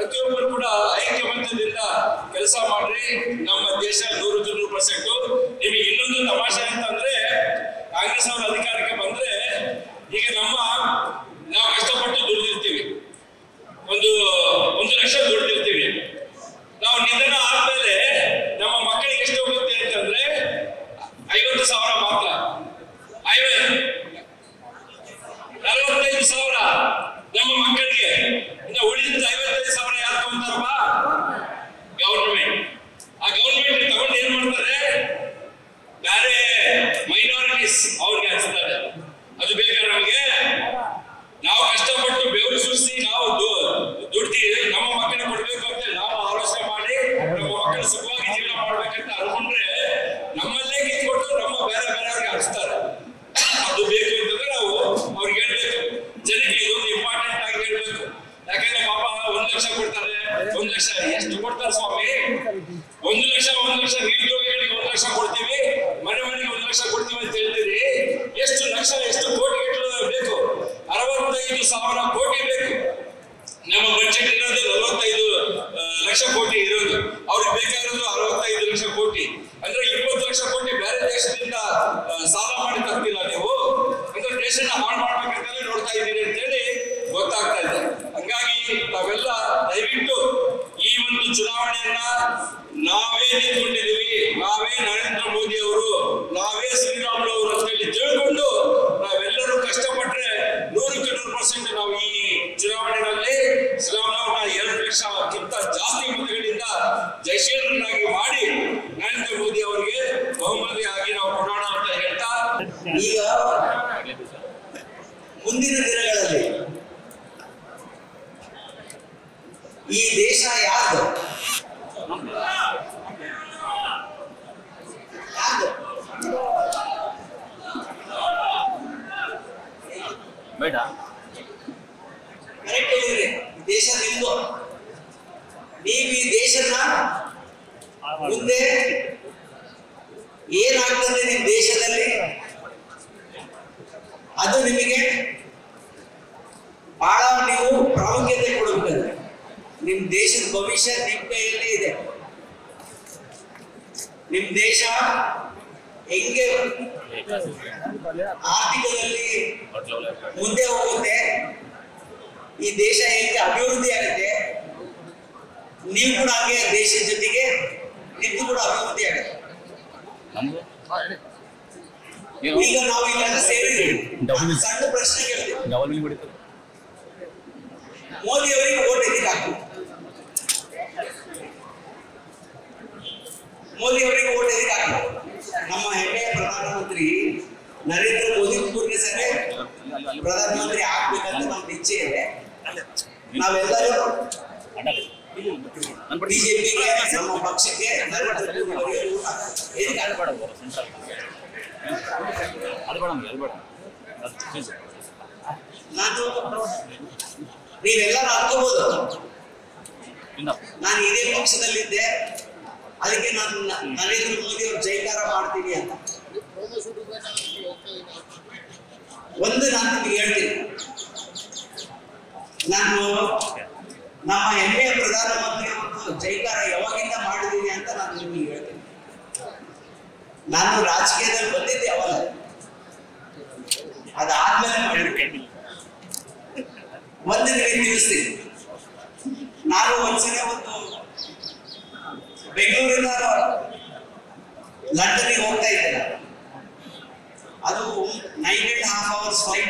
ಪ್ರತಿಯೊಬ್ಬರು ಕೂಡ ಐಕ್ಯಮತ್ಯದಿಂದ ಕೆಲಸ ಮಾಡ್ರಿ ನಮ್ಮ ದೇಶ ನೂರಕ್ಕೆ ನೂರು ಪರ್ಸೆಂಟ್ ನಿಮಗೆ ಇನ್ನೊಂದು ತಮಾಷೆ ಅಂತಂದ್ರೆ ಕಾಂಗ್ರೆಸ್ ಅವರು ಅಧಿಕಾರಕ್ಕೆ ಬಂದ್ರೆ ಈಗ ನಮ್ಮ ನಾವು ಕಷ್ಟಪಟ್ಟು ದುಡಿದಿರ್ತೀವಿ ಒಂದು ಒಂದು ಲಕ್ಷ ದುಡಿದಿರ್ತೀವಿ ನಾವು ನಿಧನ ಆದ್ಮೇಲೆ ನಮ್ಮ ಮಕ್ಕಳಿಗೆ ಎಷ್ಟು ಹೋಗುತ್ತೆ ಅಂತಂದ್ರೆ ಐವತ್ತು ಸಾವಿರ ಮಾತ್ರ ಐವತ್ತು ನಲವತ್ತೈದು ಸಾವಿರ ನಮ್ಮ ಮಕ್ಕಳಿಗೆ ಇನ್ನು ಉಳಿದ ಐವತ್ತೈದು ಸಾವಿರ ಯಾರು ತಗೊಂತಾರಪ್ಪ ಗೌರ್ಮೆಂಟ್ ಆ ಗೌರ್ಮೆಂಟ್ ತಗೊಂಡು ಏನ್ ಮಾಡ್ತಾರೆ ಬೇರೆ ಮೈನಾರಿಟೀಸ್ ಅವ್ರಿಗೆ ಹಂಚ್ತಾರೆ ಅದು ಬೇಕಾ ನಮಗೆ ನಾವು ಕಷ್ಟಪಟ್ಟು ಬೆವರು ಸುರಿಸಿ ನಾವು ದು- ದುಡ್ಡು ನಮ್ಮ ಮಕ್ಕಳ ಕೊಡ್ಬೇಕು ಅಂತ ನಾವು ಆಲೋಚನೆ ಮಾಡಿ ನಮ್ಮ ಮಕ್ಕಳು ಸುಖವಾಗಿ ಜೀವನ ಮಾಡ್ಬೇಕಂತ ಅನ್ಕೊಂಡ್ರೆ ನಮ್ಮಲ್ಲೇ ಕಿತ್ಕೊಟ್ಟು ನಮ್ಮ ಬೇರೆ ಬೇರೆಯವ್ರಿಗೆ ಹಂಚ್ತಾರೆ ಅದು ಬೇಕು ಅಂತಂದ್ರೆ ನಾವು ಅವ್ರಿಗೆ ಹೇಳ್ಬೇಕು ಜನಕ್ಕೆ ಇದೊಂದು ಇಂಪಾರ್ಟೆಂಟ್ ಆಗಿ ಹೇಳ್ಬೇಕು ಯಾಕಂದ್ರೆ ಪಾಪ ಒಂದ್ ಲಕ್ಷ ಕೊಡ್ತಾರೆ ಒಂದ್ ಲಕ್ಷ ಎಷ್ಟು ಕೊಡ್ತಾರೆ ಸ್ವಾಮಿ ಒಂದು ಲಕ್ಷ ಒಂದು ಲಕ್ಷ ನಿರುದ್ಯೋಗಿಗಳಿಗೆ ಒಂದು ಲಕ್ಷ ಕೊಡ್ತೀವಿ ಮನೆ ಮನೆಗೆ ಒಂದು ಲಕ್ಷ ಕೊಡ್ತೀವಿ ಅಂತ ಹೇಳ್ತೀರಿ ಎಷ್ಟು ಲಕ್ಷ ಎಷ್ಟು ಕೋಟಿ ಬೇಕು ಅರವತ್ತೈದು ಸಾವಿರ ಕೋಟಿ ಬೇಕು ನಮ್ಮ ಬಜೆಟ್ ಇರೋದು ನಲವತ್ತೈದು ಆ, ಲಕ್ಷ ಕೋಟಿ ಇರೋದು ಅವ್ರಿಗೆ ಬೇಕಾಗಿರೋದು ಅರವತ್ತೈದು ಲಕ್ಷ ಕೋಟಿ ಅಂದ್ರೆ ಇಪ್ಪತ್ತು ಲಕ್ಷ ಕೋಟಿ ಬೇರೆ ದೇಶದಿಂದ ಆ, ಸಾಲ ಮಾಡಿ ತರ್ತಿಲ್ಲ ನೀವು ಅಂದ್ರೆ ದೇಶನ ಹಾಳು ಮಾಡ್ಬೇಕಂತಾನೆ ನೋಡ್ತಾ ಇದ್ದೀರಿ ಅಂತೇಳಿ ಗೊತ್ತಾಗ್ತಾ ಇದೆ ಹಂಗಾಗಿ ನಾವೆಲ್ಲ ದಯವಿಟ್ಟು ಈ ಒಂದು ಚುನಾವಣೆಯನ್ನ ನಾವೇ ನಿಂತ್ಕೊಂಡಿದೀವಿ ನಾವೇ ನರೇಂದ್ರ ಮೋದಿ ಅವರು ನಾವೇ ಶ್ರೀರಾಮುಲು ಅವರು ಅಂತ ಹೇಳಿ ತಿಳ್ಕೊಂಡು ನಾವೆಲ್ಲರೂ ಕಷ್ಟಪಟ್ರೆ ನೂರಕ್ಕೆ ನೂರು ಪರ್ಸೆಂಟ್ ನಾವು ಈ ಚುನಾವಣೆಯಲ್ಲಿ ಶ್ರೀರಾಮುಲವ್ರನ್ನ ಎರಡು ಲಕ್ಷಕ್ಕಿಂತ ಜಾಸ್ತಿ ಮತಗಳಿಂದ ಜಯಶೀಲರನ್ನಾಗಿ ಮಾಡಿ ನರೇಂದ್ರ ಮೋದಿ ಅವರಿಗೆ ಬಹುಮತಿಯಾಗಿ ನಾವು ಕೊಡೋಣ ಅಂತ ಹೇಳ್ತಾ ಈಗ ಮುಂದಿನ ದಿನಗಳಲ್ಲಿ ಈ ದೇಶ ಯಾರ್ದು ಯಾರ್ದು ಬೇಡ ಕರೆಕ್ಟ್ ಹೇಳಿದ್ರಿ ಈ ದೇಶ ನಿಮ್ದು ನೀವು ಈ ದೇಶನ ಮುಂದೆ ಏನಾಗ್ತದೆ ನಿಮ್ಮ ದೇಶದಲ್ಲಿ ಅದು ನಿಮಗೆ ಬಹಳ ನೀವು ಪ್ರಾಮುಖ್ಯತೆ ಕೊಡಬೇಕು ನಿಮ್ ದೇಶದ ಭವಿಷ್ಯ ನಿಮ್ ಕೈಯಲ್ಲೇ ಇದೆ ನಿಮ್ ದೇಶ ಹೆಂಗೆ ಆರ್ಥಿಕದಲ್ಲಿ ಮುಂದೆ ಹೋಗುತ್ತೆ ಈ ದೇಶ ಹೆಂಗೆ ಅಭಿವೃದ್ಧಿ ಆಗುತ್ತೆ ನೀವು ಕೂಡ ಹಾಗೆ ದೇಶದ ಜೊತೆಗೆ ನಿಮ್ದು ಕೂಡ ಅಭಿವೃದ್ಧಿ ಆಗುತ್ತೆ ನಮ್ದು ಈಗ ನಾವು ಇಲ್ಲೆಲ್ಲ ಸೇರಿದ್ದೀವಿ Double. ನಾನು ಸಣ್ಣ ಪ್ರಶ್ನೆ ಕೇಳ್ತೀವಿ ಡಬಲ್ ಮೀನಿಂಗ್ ಹೊಡಿತದೆ ಮೋದಿ ಅವರಿಗೆ ಓಟ್ ಎದಕ್ಕೆ ಹಾಕ್ಬೇಕು ಮೋದಿ ಅವರಿಗೆ ಓಟ್ ಎದಕ್ಕೆ ಹಾಕ್ಬೇಕು ನಮ್ಮ ಹೆಮ್ಮೆಯ ಪ್ರಧಾನಮಂತ್ರಿ ನರೇಂದ್ರ ಮೋದಿ ಮೂರನೇ ಸರಿ ಪ್ರಧಾನಮಂತ್ರಿ ಆಗ್ಬೇಕಂತ ನಮ್ಮ ಇಚ್ಛೆ ಇದೆ ನಾವೆಲ್ಲರೂ ನನ್ನ ಪಟ್ಟಿ ಬಿಜೆಪಿಗೆ ನಮ್ಮ ಪಕ್ಷಕ್ಕೆ ನರೇಂದ್ರ ಮೋದಿ ಅವರಿಗೆ vote ಹಾಕ್ಬೇಕು. ಎದಕ್ಕೆ ಹಾಕ್ಬೇಕು? ಸೆಂಟ್ರಲ್ ಅದು ಬೇಡ ನಮ್ಗೆ ಅದು ಬೇಡ ಅದು ಫೀಸ್ ನಾನು ನೀವೆಲ್ಲರೂ ಅನ್ಕೋಬಹುದು ಇನ್ನ ನಾನು ಇದೇ ಪಕ್ಷದಲ್ಲಿದ್ದೆ ಅದಕ್ಕೆ ನಾನು ನ- ನರೇಂದ್ರ ಮೋದಿ ಅವ್ರ ಜೈಕಾರ ಮಾಡ್ತೀನಿ ಅಂತ ಒಂದು ನಾನು ನಿಮಗೆ ಹೇಳ್ತೀನಿ ನಾನು ನಮ್ಮ ಹೆಮ್ಮೆಯ ಪ್ರಧಾನಮಂತ್ರಿ ಅವರು ಜೈಕಾರ ಯಾವಾಗಿಂದ ಮಾಡಿದ್ದೀನಿ ಅಂತ ನಾನು ನಿಮಗೆ ಹೇಳ್ತೀನಿ ನಾನು ರಾಜಕೀಯದಲ್ಲಿ ಬಂದಿದ್ದೆ ಯಾವಾಗ ಅದಾದ್ಮೇಲೆ ಮಾಡಿರ್ತೀನಿ ಒಂದು ನಿಮಗೆ ತಿಳಿಸ್ತೀನಿ ನಾನು ಒಂದ್ಸಲ ಒಂದು ಬೆಂಗಳೂರಿನ ಲಂಡನ್ಗೆ ಹೋಗ್ತಾ ಇದ್ದೆ ನಾನು. ಅದು nine and half hours flight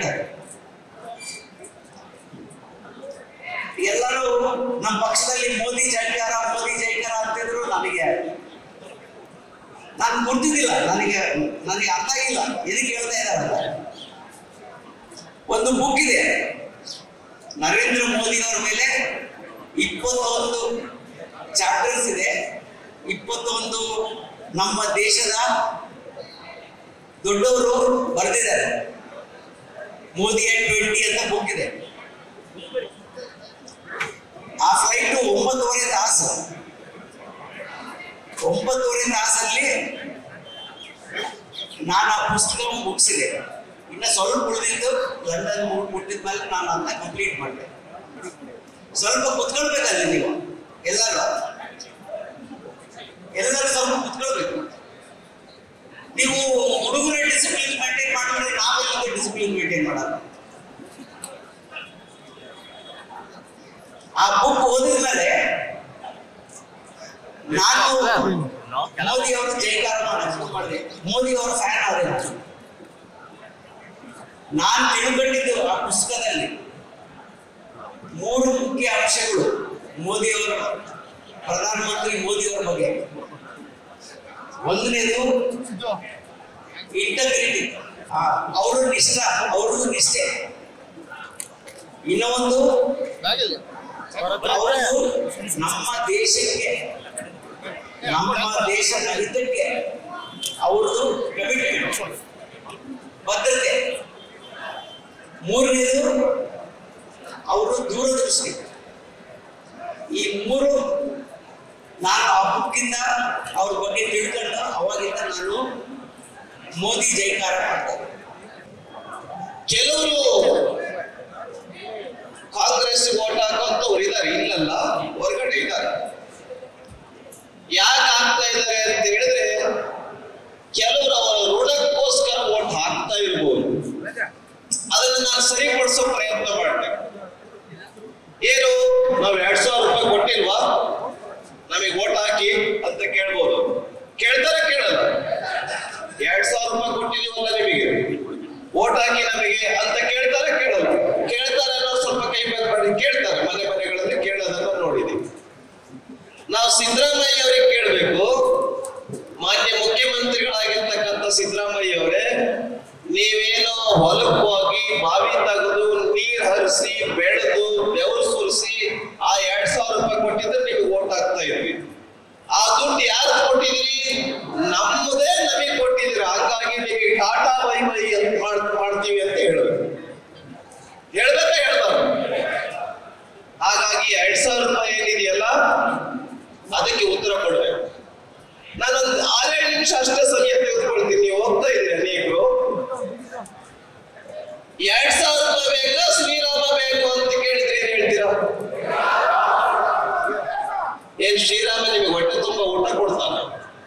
ಎಲ್ಲರೂ ನಮ್ಮ ಪಕ್ಷದಲ್ಲಿ ಮೋದಿ ಜೈಕಾರ ಮೋದಿ ಜೈಕಾರ ಅಂತಿದ್ರು ನನಗೆ ನಾನು ಗೊತ್ತಿದ್ದಿಲ್ಲ ನನಗೆ ನನಗೆ ಅರ್ಥ ಆಗಿಲ್ಲ ಇದಕ್ಕೆ ಹೇಳ್ತಾ ಇದ್ದಾರೆ ಒಂದು ಬುಕ್ ಇದೆ ನರೇಂದ್ರ ಮೋದಿ ಅವರ ಮೇಲೆ ಇಪ್ಪತ್ತೊಂದು ಚಾಪ್ಟರ್ಸ್ ಇದೆ ಇಪ್ಪತ್ತೊಂದು ನಮ್ಮ ದೇಶದ ದೊಡ್ಡವರು ಬರೆದಿದ್ದಾರೆ ಮೋದಿ ಅಂಡ್ ಟ್ವೆಂಟಿ ಅಂತ ಬುಕ್ ಇದೆ ಆ ಫ್ಲೈಟ್ ಒಂಬತ್ತುವರೆ ತಾಸು ಒಂಬತ್ತುವರೆ ತಾಸಲ್ಲಿ ನಾನು ಆ ಪುಸ್ತಕ ಮುಗಿಸಿದೆ ಇನ್ನು ಸ್ವಲ್ಪ ಉಳಿದಿದ್ದು ಲಂಡನ್ ಮುಟ್ಟಿದ ಮೇಲೆ ನಾನು ಅದನ್ನ ಕಂಪ್ಲೀಟ್ ಮಾಡಿದೆ ಸ್ವಲ್ಪ ಕುತ್ಕೊಳ್ಬೇಕಲ್ಲಿ ನೀವು ಎಲ್ಲರೂ ಎಲ್ಲರೂ ಸ್ವಲ್ಪ ಕುತ್ಕೊಳ್ಬೇಕು ನೀವು ಹುಡುಗರ ಡಿಸಿಪ್ಲಿನ್ ಮೇಂಟೈನ್ ಮಾಡಿದ್ರೆ ನಾವೆಲ್ಲ ಡಿಸಿಪ್ಲಿನ್ ಮೇಂಟೈನ್ ಮಾಡಲ್ಲ ಆ ಬುಕ್ ಓದಿದ್ಮೇಲೆ ನಾನು ಮೋದಿ ಅವರು ಜೈಕಾರ ಮಾಡಕ್ ಮಾಡಿದೆ ಮೋದಿ ಅವರ ಫ್ಯಾನ್ ಆದ್ರೆ ನಾನು. ನಾನು ತಿಳ್ಕೊಂಡಿದ್ದು ಆ ಪುಸ್ತಕದಲ್ಲಿ ಮೂರು ಮುಖ್ಯ ಅಂಶಗಳು ಮೋದಿಯವರ ಪ್ರಧಾನಮಂತ್ರಿ ಮೋದಿಯವರ ಬಗ್ಗೆ ಒಂದನೇದು ಇಂಟಗ್ರಿಟಿ ಅವರು ನಿಷ್ಠ ಅವ್ರದ್ದು ನಿಷ್ಠೆ ಇನ್ನೊಂದು ಅವರು ನಮ್ಮ ದೇಶಕ್ಕೆ ನಮ್ಮ ದೇಶದ ಹಿತಕ್ಕೆ ಅವ್ರದ್ದು ಕಮಿಟ್ಮೆಂಟ್ ಭದ್ರತೆ ಮೂರನೇದು ಅವರು ದೂರದೃಷ್ಟಿ ಈ ಮೂರು ನಾನು ಆ ಬುಕ್ಕಿಂದ ಅವ್ರ ಬಗ್ಗೆ ತಿಳ್ಕೊಂಡು ಅವಾಗಿಂದ ನಾನು ಮೋದಿ ಜೈಕಾರ ಮಾಡ್ತೇನೆ ಕೆಲವರು ಕಾಂಗ್ರೆಸ್ ಓಟ್ ಹಾಕುವಂತವ್ರು ಇದ್ದಾರೆ ಇಲ್ಲಲ್ಲ ಹೊರಗಡೆ ಇದ್ದಾರೆ ಯಾಕೆ ಆಗ್ತಾ ಇದ್ದಾರೆ ಅಂತ ಹೇಳಿದ್ರೆ ಕೆಲವರು ಅವರ ಋಣಕ್ಕೋಸ್ಕರ ಓಟ್ ಹಾಕ್ತಾ ಇರ್ಬೋದು ಅದನ್ನು ನಾನು ಸರಿಪಡಿಸೋ ಪ್ರಯತ್ನ ಮಾಡ್ತೇನೆ ಏನು ನಾವು ಎರಡ್ ಸಾವಿರ ರೂಪಾಯಿ ಕೊಟ್ಟಿಲ್ವಾ ನಮಗೆ ಓಟ್ ಹಾಕಿ ಅಂತ ಕೇಳ್ಬೋದು ಕೇಳ್ತಾರ ಕೇಳಲ್ಲ ಎರಡ್ ಸಾವಿರ ರೂಪಾಯಿ ಕೊಟ್ಟಿದೀವಲ್ಲ ನಿಮಗೆ ಓಟ್ ಹಾಕಿ ನಮಗೆ ಅಂತ ಕೇಳ್ತಾರೆ ಕೇಳಲ್ಲ ಕೇಳ್ತಾರೆ ಅನ್ನೋ ಸ್ವಲ್ಪ ಕೈ ಮೇಲೆ ಮಾಡಿ ಕೇಳ್ತಾರೆ ಮನೆ ಮನೆಗಳಲ್ಲಿ ಕೇಳೋದನ್ನ ನೋಡಿದೀವಿ ನಾವು ಸಿದ್ದರಾಮಯ್ಯ ಅವರಿಗೆ ಕೇಳಬೇಕು ಮಾನ್ಯ ಮುಖ್ಯಮಂತ್ರಿಗಳಾಗಿರ್ತಕ್ಕಂಥ ಸಿದ್ದರಾಮಯ್ಯ ಅವರೇ ನೀವೇನೋ ಹೊಲಕ್ಕೆ ಹೋಗಿ ಬಾವಿ ತೆಗೆದು ನೀರ್ ಹರಿಸಿ ಬೆಳೆದು ಬೆವರು ಸುರಿಸಿ ಆ ಎರಡ್ ಸಾವಿರ ರೂಪಾಯಿ ಕೊಟ್ಟಿದ್ರೆ ನೀವು ಓಟ್ ಹಾಕ್ತಾ ಇದ್ವಿ ಆ ದುಡ್ಡು ಯಾರು ಕೊಟ್ಟಿದ್ರಿ ನಮ್ಮದೇ ನಮಗೆ ಕೊಟ್ಟಿದ್ರಿ ಹಂಗಾಗಿ ನಿಮಗೆ ಟಾಟಾ ಬೈ ಬೈ ಅಂತ ಮಾಡ್- ಮಾಡ್ತೀವಿ ಅಂತ ಹೇಳ್ಬೇಕು ಹೇಳ್ಬೇಕಾ ಹೇಳ್ಬಾರ್ದು ಹಾಗಾಗಿ ಎರಡ್ ಸಾವಿರ ರೂಪಾಯಿ ಏನಿದೆಯಲ್ಲ ಅದಕ್ಕೆ ಉತ್ತರ ಕೊಡ್ಬೇಕು ನಾನೊಂದು ಆರೇಳು ನಿಮಿಷ ಅಷ್ಟೇ ಸಮಯ ತೆಗೆದುಕೊಳ್ತೀನಿ ನೀವು ಹೋಗ್ತಾ ಇದ್ದೀರಿ ಅನೇಕರು ಎರಡ್ ಸಾವಿರ ರೂಪಾಯಿ ಬೇಕಾ ಶ್ರೀರಾಮ ಬೇಕು ಅಂತ ಕೇಳಿದ್ರೆ ಏನ್ ಹೇಳ್ತೀರಾ ಏನ್ ಶ್ರೀರಾಮ ನಿಮಗೆ ಹೊಟ್ಟೆ ತುಂಬಾ ಊಟ ಕೊಡ್ತಾನ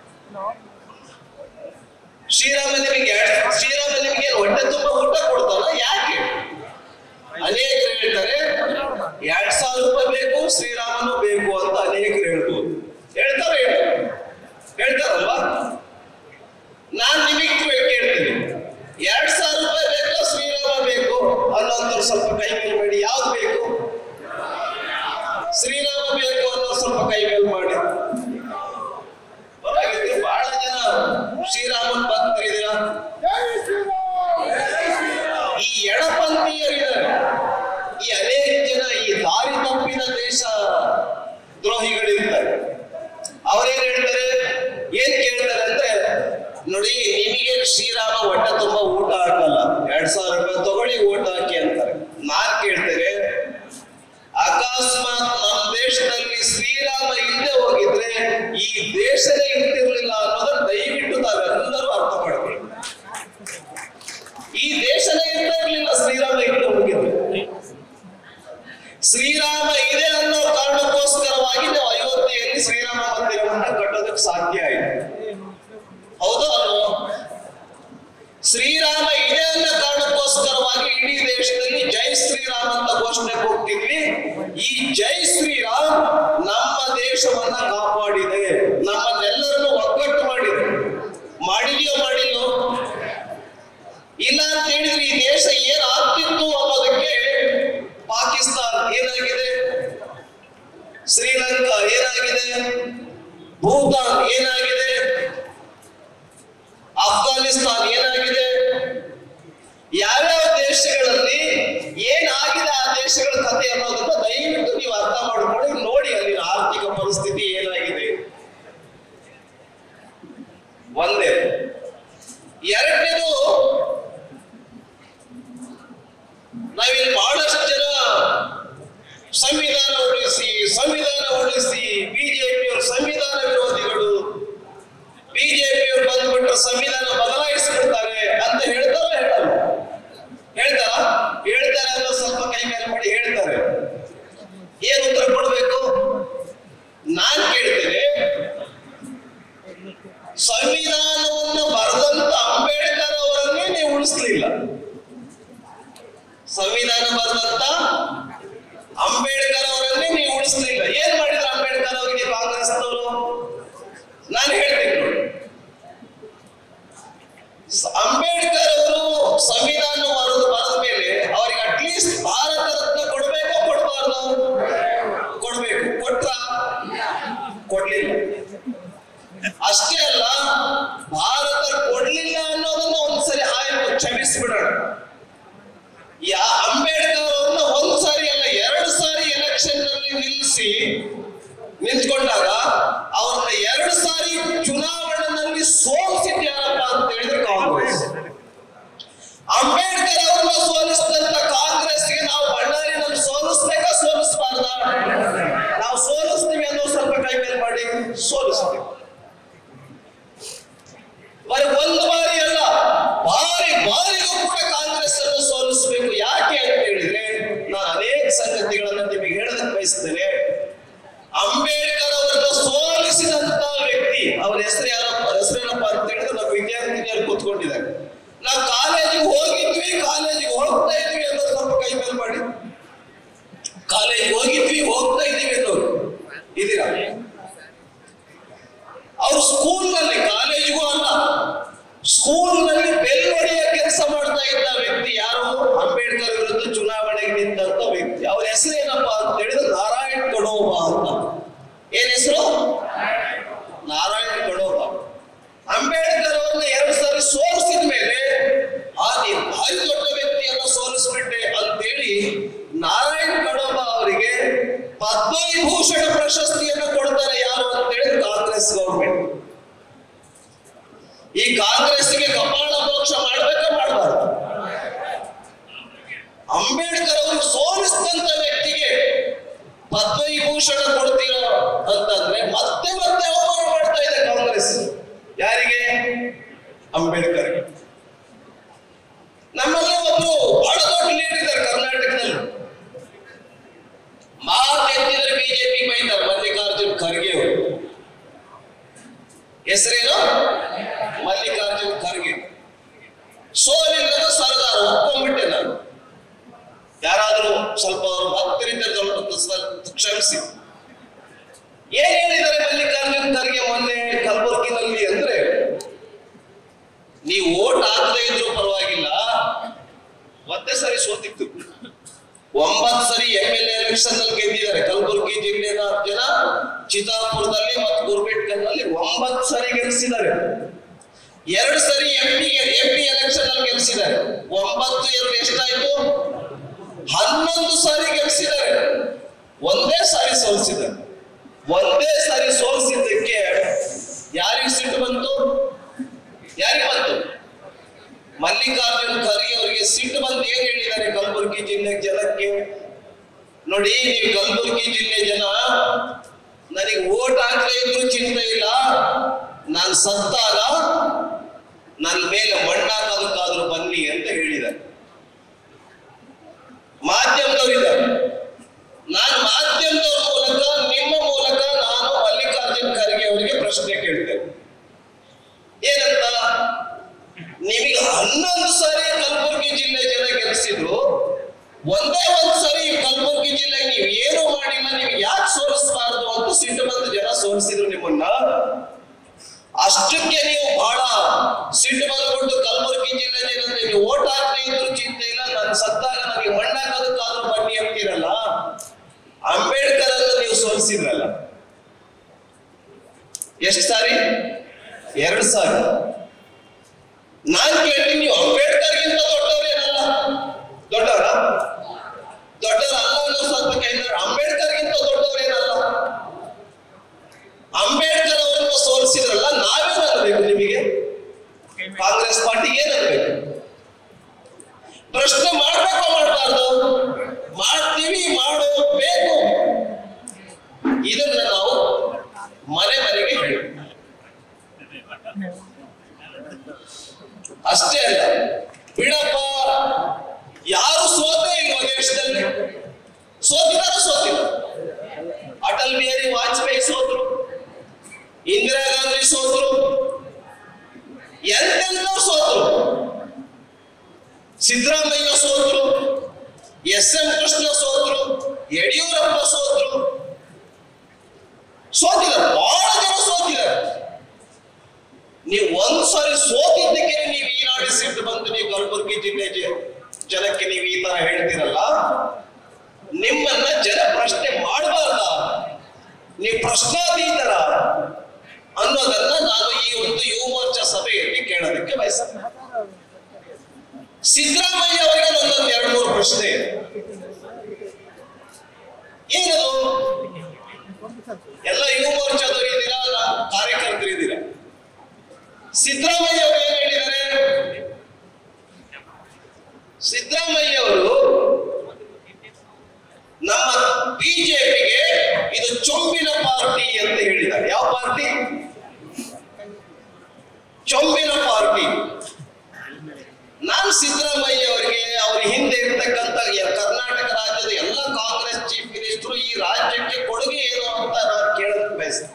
ಶ್ರೀರಾಮ ನಿಮಗೆ ಎರಡ್- ಶ್ರೀರಾಮ ನಿಮಗೆ ಏನ್ ಹೊಟ್ಟೆ ತುಂಬಾ ಊಟ ಕೊಡ್ತಾನ ಯಾಕೆ ಅನೇಕರು ಹೇಳ್ತಾರೆ ಎರಡ್ ಸಾವಿರ ರೂಪಾಯಿ ಬೇಕು ಶ್ರೀರಾಮನು ಬೇಕು ಅಂತ ಅನೇಕರು ಹೇಳ್ಬೋದು ಹೇಳ್ತಾರೆ ಹೇಳಿ ಹೇಳ್ತಾರಲ್ವಾ ನಾನ್ ನಿಮಗೆ ಕೇಳ್ತೀನಿ ಎರಡ್ ಸಾವಿರ ರೂಪಾಯಿ ಬೇಕು ಶ್ರೀರಾಮ ಬೇಕು ಅನ್ನೋಂಥವ್ರು ಸ್ವಲ್ಪ ಕೈ ಮೇಲೆ ಮಾಡಿ ಯಾವ್ದು ಬೇಕು ಶ್ರೀರಾಮ ಬೇಕು ಅನ್ನೋ ಸ್ವಲ್ಪ ಕೈ ಮೇಲೆ ಮಾಡಿ ಪರವಾಗಿದ್ರೆ ಬಹಳ ಜನ ಶ್ರೀರಾಮನ್ ಭಕ್ತರಿದ್ದೀರಾ ಈ ಎಡಪಂಥೀಯರಿದ್ದಾರೆ ಈ ಅನೇಕ ಜನ ಈ ದಾರಿ ತಪ್ಪಿದ ದೇಶ ದ್ರೋಹಿಗಳಿರ್ತಾರೆ ಅವ್ರೇನ್ ಹೇಳ್ತಾರೆ ಏನ್ ಕೇಳ್ತಾರೆ ಅಂದ್ರೆ ನೋಡಿ ನಿಮಗೆ ಶ್ರೀರಾಮ ಹೊಟ್ಟೆ ತುಂಬಾ ಊಟ ಹಾಕಲ್ಲ ಎರಡ್ ಸಾವಿರ ರೂಪಾಯಿ ತಗೊಳ್ಳಿ ಊಟ ಹಾಕಿ ಅಂತಾರೆ ನಾನ್ ಕೇಳ್ತೇನೆ ಅಕಸ್ಮಾತ್ ನಮ್ಮ ದೇಶದಲ್ಲಿ ಶ್ರೀರಾಮ ಇಲ್ಲದೆ ಹೋಗಿದ್ರೆ ಈ ದೇಶನೇ ಇರ್ತಿರ್ಲಿಲ್ಲ ಅನ್ನೋದನ್ನ ದಯವಿಟ್ಟು ತಾವೆಲ್ಲರೂ ಅರ್ಥ ಮಾಡ್ಕೊಳ್ಳಿ ಈ ದೇಶನೇ ಇರ್ತಾ ಇರ್ಲಿಲ್ಲ ಶ್ರೀರಾಮ ಇಲ್ಲದೆ ಹೋಗಿದ್ರೆ ಶ್ರೀರಾಮ ಇದೆ ಅನ್ನೋ ಕಾರಣಕ್ಕೋಸ್ಕರವಾಗಿ ನಾವು ಅಯೋಧ್ಯೆಯಲ್ಲಿ ಶ್ರೀರಾಮ ಮಂದಿರವನ್ನ ಕಟ್ಟೋದಕ್ಕೆ ಸಾಧ್ಯ ಆಯಿತು ಹೌದು ಅಲ್ವೋ ಶ್ರೀರಾಮ ಇದೆ ಅನ್ನೋ ಕಾರಣಕ್ಕೋಸ್ಕರವಾಗಿ ಇಡೀ ದೇಶದಲ್ಲಿ ಜೈ ಶ್ರೀರಾಮ್ ಅಂತ ಘೋಷಣೆ ಹೋಗ್ತಿದ್ವಿ ಈ ಜೈ ಶ್ರೀರಾಮ್ ನಮ್ಮ ದೇಶವನ್ನ ಕಾಪಾಡಿದೆ ನಮ್ಮನ್ನೆಲ್ಲರನ್ನು ಒಗ್ಗಟ್ಟು ಮಾಡಿದೆ ಮಾಡಿದೆಯೋ ಮಾಡಿಲ್ವೋ ಇಲ್ಲ ಅಂತ ಹೇಳಿದ್ರೆ ಈ ದೇಶ ಏನ್ ಆಗ್ತಿತ್ತು ಅನ್ನೋದಕ್ಕೆ ಪಾಕಿಸ್ತಾನ್ ಏನಾಗಿದೆ ಶ್ರೀಲಂಕಾ ಏನಾಗಿದೆ ಭೂತಾನ್ ಏನಾಗಿದೆ ಅಫ್ಘಾನಿಸ್ತಾನ್ ಏನಾಗಿದೆ ಯಾವ್ಯಾವ ದೇಶಗಳಲ್ಲಿ ಏನಾಗಿದೆ ಆ ದೇಶಗಳ ಕಥೆ ಅನ್ನೋದನ್ನ ದಯವಿಟ್ಟು ನೀವು ಅರ್ಥ ಮಾಡ್ಕೊಂಡು ನೋಡಿ ಅಲ್ಲಿನ ಆರ್ಥಿಕ ಪರಿಸ್ಥಿತಿ ಏನಾಗಿದೆ ಒಂದೇ ಎರಡನೇದು ನಾವಿಲ್ಲಿ ಬಹಳಷ್ಟು ಜನ ಸಂವಿಧಾನ ಉಳಿಸಿ ಸಂವಿಧಾನ ಉಳಿಸಿ ಬಿಜೆಪಿಯವರು ಸಂವಿಧಾನ ವಿರೋಧಿಗಳು ಬಿಜೆಪಿಯವರು ಬಂದ್ಬಿಟ್ರೆ ಸಂವಿಧಾನ ಬದಲಾಯಿಸ್ಬಿಡ್ತಾರೆ ಅಂತ ಹೇಳ್ತಾರ ಹೇಳಲ್ಲ ಹೇಳ್ತಾರ ಹೇಳ್ತಾರೆ ಅನ್ನೋ ಸ್ವಲ್ಪ ಕೈ ಮೇಲೆ ಮಾಡಿ ಹೇಳ್ತಾರೆ ಏನ್ ಉತ್ತರ ಕೊಡ್ಬೇಕು ನಾನ್ ಕೇಳ್ತೇನೆ ಸಂವಿಧಾನವನ್ನು ಬರೆದಂತ ಅಂಬೇಡ್ಕರ್ ಅವರನ್ನೇ ನೀವು ಉಳಿಸ್ಲಿಲ್ಲ ಸಂವಿಧಾನ ಬರೆದಂತ ಅಂಬೇಡ್ಕರ್ ಅವರನ್ನೇ ನೀವು ಉಳಿಸ್ಲಿಲ್ಲ ಏನ್ ಮಾಡಿದ್ರು ಅಂಬೇಡ್ಕರ್ ಅವರಿಗೆ ಕಾಂಗ್ರೆಸ್ನವರು ನಾನು ಹೇಳ್ತೀನಿ ನೋಡಿ ಸ- ಅಂಬೇಡ್ಕರ್ ಅವರು ಸಂವಿಧಾನ ಬರೆದು ಬರೆದ ಮೇಲೆ ಅವರಿಗೆ ಅಟ್ಲೀಸ್ಟ್ ಭಾರತ ರತ್ನ ಕೊಡ್ಬೇಕೋ ಕೊಡಬಾರ್ದು ಕೊಡ್ಬೇಕು ಕೊಟ್ರ ಕೊಡ್ಲಿಲ್ಲ ಅಷ್ಟೇ ಅಲ್ಲ ಭಾರತ ಕೊಡ್ಲಿಲ್ಲ ಅನ್ನೋದನ್ನ ಒಂದ್ಸರಿ ಆಯ್ತು ಕ್ಷಮಿಸ್ಬಿಡೋಣ ಯಾ ಅಂಬೇಡ್ಕರ್ ಅವ್ರನ್ನ ಒಂದ್ ಸಾರಿ ಅಲ್ಲ ಎರಡು ಸಾರಿ ಎಲೆಕ್ಷನ್ ನಲ್ಲಿ ನಿಲ್ಲಿಸಿ ನಿಂತ್ಕೊಂಡಾಗ ಅವ್ರನ್ನ ಎರಡು ಸಾರಿ ಚುನಾವಣೆಯಲ್ಲಿ ಸೋಲಿಸಿದ್ ಯಾರಪ್ಪ ಅಂತ ಹೇಳಿದ್ರೆ ಕಾಂಗ್ರೆಸ್ ಅಂಬೇಡ್ಕರ್ ಅವ್ರನ್ನ ಸೋಲಿಸಿದಂತ ಕಾಂಗ್ರೆಸ್ಗೆ ನಾವು ಬಳ್ಳಾರಿನಲ್ಲಿ ಸೋಲಿಸ್ಬೇಕಾ ಸೋಲಿಸಬಾರ್ದ ನಾವು ಸೋಲಿಸ್ತೀವಿ ಅನ್ನೋ ಸ್ವಲ್ಪ ಕೈ ಮೇಲೆ ಮಾಡಿ ಸೋಲಿಸ್ತೀವಿ ಬರೀ ಒಂದು ಬಾರಿ ಅಲ್ಲ ಬಾರಿ ಬಾರಿಗೂ ಕೂಡ ಕಾಂಗ್ರೆಸ್ ಅನ್ನು ಸೋಲಿಸಬೇಕು ಯಾಕೆ ಅಂತ ಹೇಳಿದ್ರೆ ನಾನು ಅನೇಕ ಸಂಗತಿಗಳನ್ನ ನಿಮಗೆ ಹೇಳೋದಕ್ಕೆ ಬಯಸ್ತೇನೆ ಅಂಬೇಡ್ಕರ್ ಅವರನ್ನು ಸೋಲಿಸಿದಂತ ವ್ಯಕ್ತಿ ಅವ್ರ ಹೆಸರು ಯಾರಪ್ಪ ಹೆಸರೇನಪ್ಪ ಅಂತ ಹೇಳಿದ್ರೆ ನಾವು ವಿದ್ಯಾರ್ಥಿನಿಯರು ಕೂತ್ಕೊಂಡಿದ್ದಾರೆ ನಾವು ಕಾಲೇಜಿಗೆ ಹೋಗಿದ್ವಿ ಕಾಲೇಜಿಗೆ ಹೋಗ್ತಾ ಇದ್ವಿ ಅನ್ನೋದು ಸ್ವಲ್ಪ ಕೈ ಮೇಲೆ ಮಾಡಿ ಕಾಲೇಜಿಗೆ ಹೋಗಿದ್ವಿ ಹೋಗ್ತಾ ಇದೀವಿ ಅನ್ನೋರು ಇದೀರಾ ಅವರು ಸ್ಕೂಲ್ನಲ್ಲಿ ಕಾಲೇಜಿಗೂ ಅಲ್ಲ ಸ್ಕೂಲ್ನಲ್ಲಿ ಬೆಲ್ ಹೊಡೆಯ ಕೆಲಸ ಮಾಡ್ತಾ ಇದ್ದ ವ್ಯಕ್ತಿ ಯಾರು ಅಂಬೇಡ್ಕರ್ ವಿರುದ್ಧ ಚುನಾವಣೆಗೆ ನಿಂತಂತ ವ್ಯಕ್ತಿ ಅವ್ರ ಹೆಸರು ಏನಪ್ಪಾ ಅಂತ ಹೇಳಿದ್ರೆ ನಾರಾಯಣ್ ಕಡೋಬ ಅಂತ ಏನ್ ಹೆಸರು ನಾರಾಯಣ್ ಕಡೋಬ ಅಂಬೇಡ್ಕರ್ ಅವ್ರನ್ನ ಎರಡು ಸಾರಿ ಸೋಲಿಸಿದ ಮೇಲೆ ಆ ನೀನ್ ಭಾರಿ ದೊಡ್ಡ ವ್ಯಕ್ತಿಯನ್ನ ಸೋಲಿಸ್ಬಿಟ್ಟೆ ಅಂತೇಳಿ ನಾರಾಯಣ್ ಕಡೋಬ ಅವರಿಗೆ ಪದ್ಮವಿಭೂಷಣ ಪ್ರಶಸ್ತಿಯನ್ನು ಕೊಡ್ತಾರೆ ಯಾರು ಅಂತ ಹೇಳಿದ್ರೆ ಕಾಂಗ್ರೆಸ್ ಗೌರ್ಮೆಂಟ್ ಈ ಕಾಂಗ್ರೆಸ್ಗೆ ಕಪಾಳ ಮೋಕ್ಷ ಮಾಡ್ಬೇಕಾ ಮಾಡಬಾರ್ದು ಅಂಬೇಡ್ಕರ್ ಅವರು ಸೋಲಿಸಿದಂತ ವ್ಯಕ್ತಿಗೆ ಪದ್ಮವಿಭೂಷಣ ಕೊಡ್ತೀರೋ ಅಂತಂದ್ರೆ ಮತ್ತೆ ಮತ್ತೆ ಅವಮಾನ ಮಾಡ್ತಾ ಇದೆ ಕಾಂಗ್ರೆಸ್ ಯಾರಿಗೆ ಅಂಬೇಡ್ಕರ್ಗೆ ನಮ್ಮಲ್ಲಿ ಒಬ್ರು ಬಹಳ ದೊಡ್ಡ ಲೀಡರ್ ಇದ್ದಾರೆ ಕರ್ನಾಟಕದಲ್ಲಿ ಮಾತೆತ್ತಿದ್ರೆ ಬಿಜೆಪಿ ಬೈತಾರೆ ಮಲ್ಲಿಕಾರ್ಜುನ್ ಖರ್ಗೆ ಅವರು ಹೆಸರೇನು ಮಲ್ಲಿಕಾರ್ಜುನ್ ಖರ್ಗೆ ಸೋಲಿಲ್ಲದ ಸರ್ದಾರ ಒಪ್ಕೊಂಡ್ಬಿಟ್ಟೆ ನಾನು ಯಾರಾದ್ರೂ ಸ್ವಲ್ಪ ಅವರು ಭಕ್ತರಿದ್ದರೆ ಸ್ವಲ್ಪ ಸ್ವಲ್ಪ ಕ್ಷಮಿಸಿ ಏನ್ ಹೇಳಿದ್ದಾರೆ ಮಲ್ಲಿಕಾರ್ಜುನ್ ಖರ್ಗೆ ಮೊನ್ನೆ ಕಲಬುರಗಿನಲ್ಲಿ ಅಂದ್ರೆ ನೀವು ಓಟ್ ಹಾಕದೇ ಇದ್ರು ಪರವಾಗಿಲ್ಲ ಮತ್ತೆ ಸರಿ ಸೋತಿತ್ತು ಒಂಬತ್ತು ಸರಿ ಎಂ ಎಲ್ ಎಲೆಕ್ಷನ್ ನಲ್ಲಿ ಗೆದ್ದಿದ್ದಾರೆ ಕಲಬುರಗಿ ಜಿಲ್ಲೆಯ ಜನ ಚಿತ್ತಾಪುರದಲ್ಲಿ ಮತ್ತು ಗುರ್ಬೇಟ್ಕಲ್ನಲ್ಲಿ ಒಂಬತ್ತು ಸರಿ ಗೆಲ್ಲಿಸಿದ್ದಾರೆ ಎರಡು ಸರಿ M P M P election ಅಲ್ಲಿ ಗೆಲ್ಲಿಸಿದ್ದಾರೆ ಒಂಬತ್ತು ಎರಡು ಎಷ್ಟಾಯ್ತು ಹನ್ನೊಂದು ಸಾರಿ ಗೆಲ್ಲಿಸಿದ್ದಾರೆ ಒಂದೇ ಸಾರಿ ಸೋಲಿಸಿದ್ದಾರೆ ಒಂದೇ ಸಾರಿ ಸೋಲಿಸಿದ್ದಕ್ಕೆ ಯಾರಿಗೆ ಸಿಟ್ಟು ಬಂತು ಯಾರಿಗೆ ಬಂತು ಮಲ್ಲಿಕಾರ್ಜುನ್ ಖರ್ಗೆ ಅವರಿಗೆ ಸಿಟ್ಟು ಬಂದು ಏನ್ ಹೇಳಿದ್ದಾರೆ ಕಲಬುರಗಿ ಜಿಲ್ಲೆ ಜನಕ್ಕೆ ನೋಡಿ ನೀವು ಕಲಬುರಗಿ ಜಿಲ್ಲೆ ಜನ ನನಗೆ ಓಟ್ ಹಾಕದೇ ಇದ್ರು ಚಿಂತೆ ಇಲ್ಲ ನಾನು ಸತ್ತಾಗ ನನ್ನ ಮೇಲೆ ಮಣ್ಣಾಕೋದಕ್ಕಾದ್ರೂ ಬನ್ನಿ ಅಂತ ಹೇಳಿದ್ದಾರೆ ಮಾಧ್ಯಮದವ್ರು ಇದ್ದಾರೆ ನಾನು ಮಾಧ್ಯಮದವ್ರ ಮೂಲಕ ನಿಮ್ಮ ಮೂಲಕ ನಾನು ಮಲ್ಲಿಕಾರ್ಜುನ್ ಖರ್ಗೆ ಅವರಿಗೆ ಪ್ರಶ್ನೆ ಕೇಳ್ತೇನೆ ಏನಂತ ನಿಮಗೆ ಹನ್ನೊಂದು ಸಾರಿ ಕಲಬುರಗಿ ಜಿಲ್ಲೆ ಜನ ಗೆಲ್ಲಿಸಿದ್ರು ಒಂದೇ ಒಂದ್ ಸರಿ ಕಲಬುರಗಿ ಜಿಲ್ಲೆ ನೀವು ಏನು ಮಾಡಿಲ್ಲ ನೀವು ಯಾಕೆ ಸೋಲಿಸಬಾರದು ಅಂತ ಸಿಟ್ಟು ಬಂದು ಜನ ಸೋಲಿಸಿದ್ರು ನಿಮ್ಮನ್ನ ಅಷ್ಟಕ್ಕೆ ನೀವು ಬಹಳ ಸಿಟ್ಟು ಬಂದ್ಬಿಟ್ಟು ಕಲಬುರಗಿ ಜಿಲ್ಲೆ ಜನತೆ ನೀವು ಓಟ್ ಹಾಕದೇ ಇದ್ರು ಚಿಂತೆ ಇಲ್ಲ ನಾನು ಸತ್ತಾಗ ನನಗೆ ಮಣ್ಣಾಕೋದಕ್ಕಾದ್ರೂ ಬನ್ನಿ ಅಂತೀರಲ್ಲ ಅಂಬೇಡ್ಕರ್ ಅನ್ನು ನೀವು ಸೋಲಿಸಿದ್ರಲ್ಲ ಎಷ್ಟು ಸಾರಿ ಎರಡು ಸಾರಿ ನಾನ್ ಕೇಳ್ತೀನಿ ನೀವು ಅಂಬೇಡ್ಕರ್ಗಿಂತ ದೊಡ್ಡವರೇನಲ್ಲ ದೊಡ್ಡವರ ದೊಡ್ಡವರ ಅಲ್ಲ ಅನ್ನೋ ಸ್ವಲ್ಪ ಕೇಳಿದ್ರೆ ಅಂಬೇಡ್ಕರ್ಗಿಂತ ದೊಡ್ಡವರೇನಲ್ಲ ಅಂಬೇಡ್ಕರ್ ಅವರನ್ನ ಸೋಲಿಸಿದ್ರಲ್ಲ ನಾವೇನ್ ಅನ್ಬೇಕು ನಿಮಗೆ ಕಾಂಗ್ರೆಸ್ ಪಾರ್ಟಿ ಏನ್ ಅನ್ಬೇಕು ಪ್ರಶ್ನೆ ಮಾಡ್ಬೇಕೋ ಮಾಡಬಾರ್ದು ಮಾಡ್ತೀವಿ ಮಾಡಬೇಕು ಇದನ್ನ ನಾವು ಮನೆ ಮನೆಗೆ ಹೇಳಿ ಅಷ್ಟೇ ಅಲ್ಲ ಬಿಡಪ್ಪ ಯಾರು ಸೋತೇ ಇಲ್ವ ದೇಶದಲ್ಲಿ ಸೋತಿದಾರ ಸೋತಿಲ್ಲ ಅಟಲ್ ಬಿಹಾರಿ ವಾಜಪೇಯಿ ಸೋತರು ಇಂದಿರಾ ಗಾಂಧಿ ಸೋತರು ಎಂತೆಂಥವ್ರು ಸೋತರು ಸಿದ್ದರಾಮಯ್ಯ ಸೋತರು ಎಸ್ ಎಂ ಕೃಷ್ಣ ಸೋತರು ಯಡಿಯೂರಪ್ಪ ಸೋತರು ಸೋತಿಲ್ಲ ಬಹಳ ಜನ ಸೋತಿದ್ದಾರೆ ನೀವು ಒಂದ್ಸರಿ ಸೋತಿದ್ದಕ್ಕೆ ನೀವು ಈ ನಾಡಿ ಸಿಟ್ಟು ಬಂತು ನೀವು ಕಲಬುರಗಿ ಜಿಲ್ಲೆ ಜ- ಜನಕ್ಕೆ ನೀವು ಈ ತರ ಹೇಳ್ತೀರಲ್ಲ ನಿಮ್ಮನ್ನ ಜನ ಪ್ರಶ್ನೆ ಮಾಡಬಾರ್ದ ನೀವು ಪ್ರಶ್ನಾತೀತರ ಅನ್ನೋದನ್ನ ನಾನು ಈ ಒಂದು ಯುವ ಮೋರ್ಚಾ ಸಭೆಯಲ್ಲಿ ಕೇಳೋದಕ್ಕೆ ಬಯಸ್ತೇನೆ ಸಿದ್ದರಾಮಯ್ಯ ಅವರಿಗೆ ನನ್ನೊಂದು ಎರಡು ಮೂರು ಪ್ರಶ್ನೆ ಇದೆ. ಏನದು ಎಲ್ಲ ಯುವ ಮೋರ್ಚಾದವರು ಇದ್ದೀರಾ ಅಲ್ಲ ಕಾರ್ಯಕರ್ತರು ಇದ್ದೀರಾ ಸಿದ್ದರಾಮಯ್ಯ ಅವರು ಏನ್ ಹೇಳಿದ್ದಾರೆ ಸಿದ್ದರಾಮಯ್ಯ ಅವರು ನಮ್ಮ ಬಿಜೆಪಿಗೆ ಇದು ಚೊಂಬಿನ ಪಾರ್ಟಿ ಅಂತ ಹೇಳಿದ್ದಾರೆ ಯಾವ ಪಾರ್ಟಿ ಚೊಂಬಿನ ಪಾರ್ಟಿ ನಾನು ಸಿದ್ದರಾಮಯ್ಯ ಅವರಿಗೆ ಅವರ ಹಿಂದೆ ಇರ್ತಕ್ಕಂಥ ಯ- ಕರ್ನಾಟಕ ರಾಜ್ಯದ ಎಲ್ಲ ಕಾಂಗ್ರೆಸ್ ಚೀಫ್ ಮಿನಿಸ್ಟರ್ ಈ ರಾಜ್ಯಕ್ಕೆ ಕೊಡುಗೆ ಏನು ಅಂತ ನಾನು ಕೇಳೋದಕ್ಕೆ ಬಯಸ್ತೇನೆ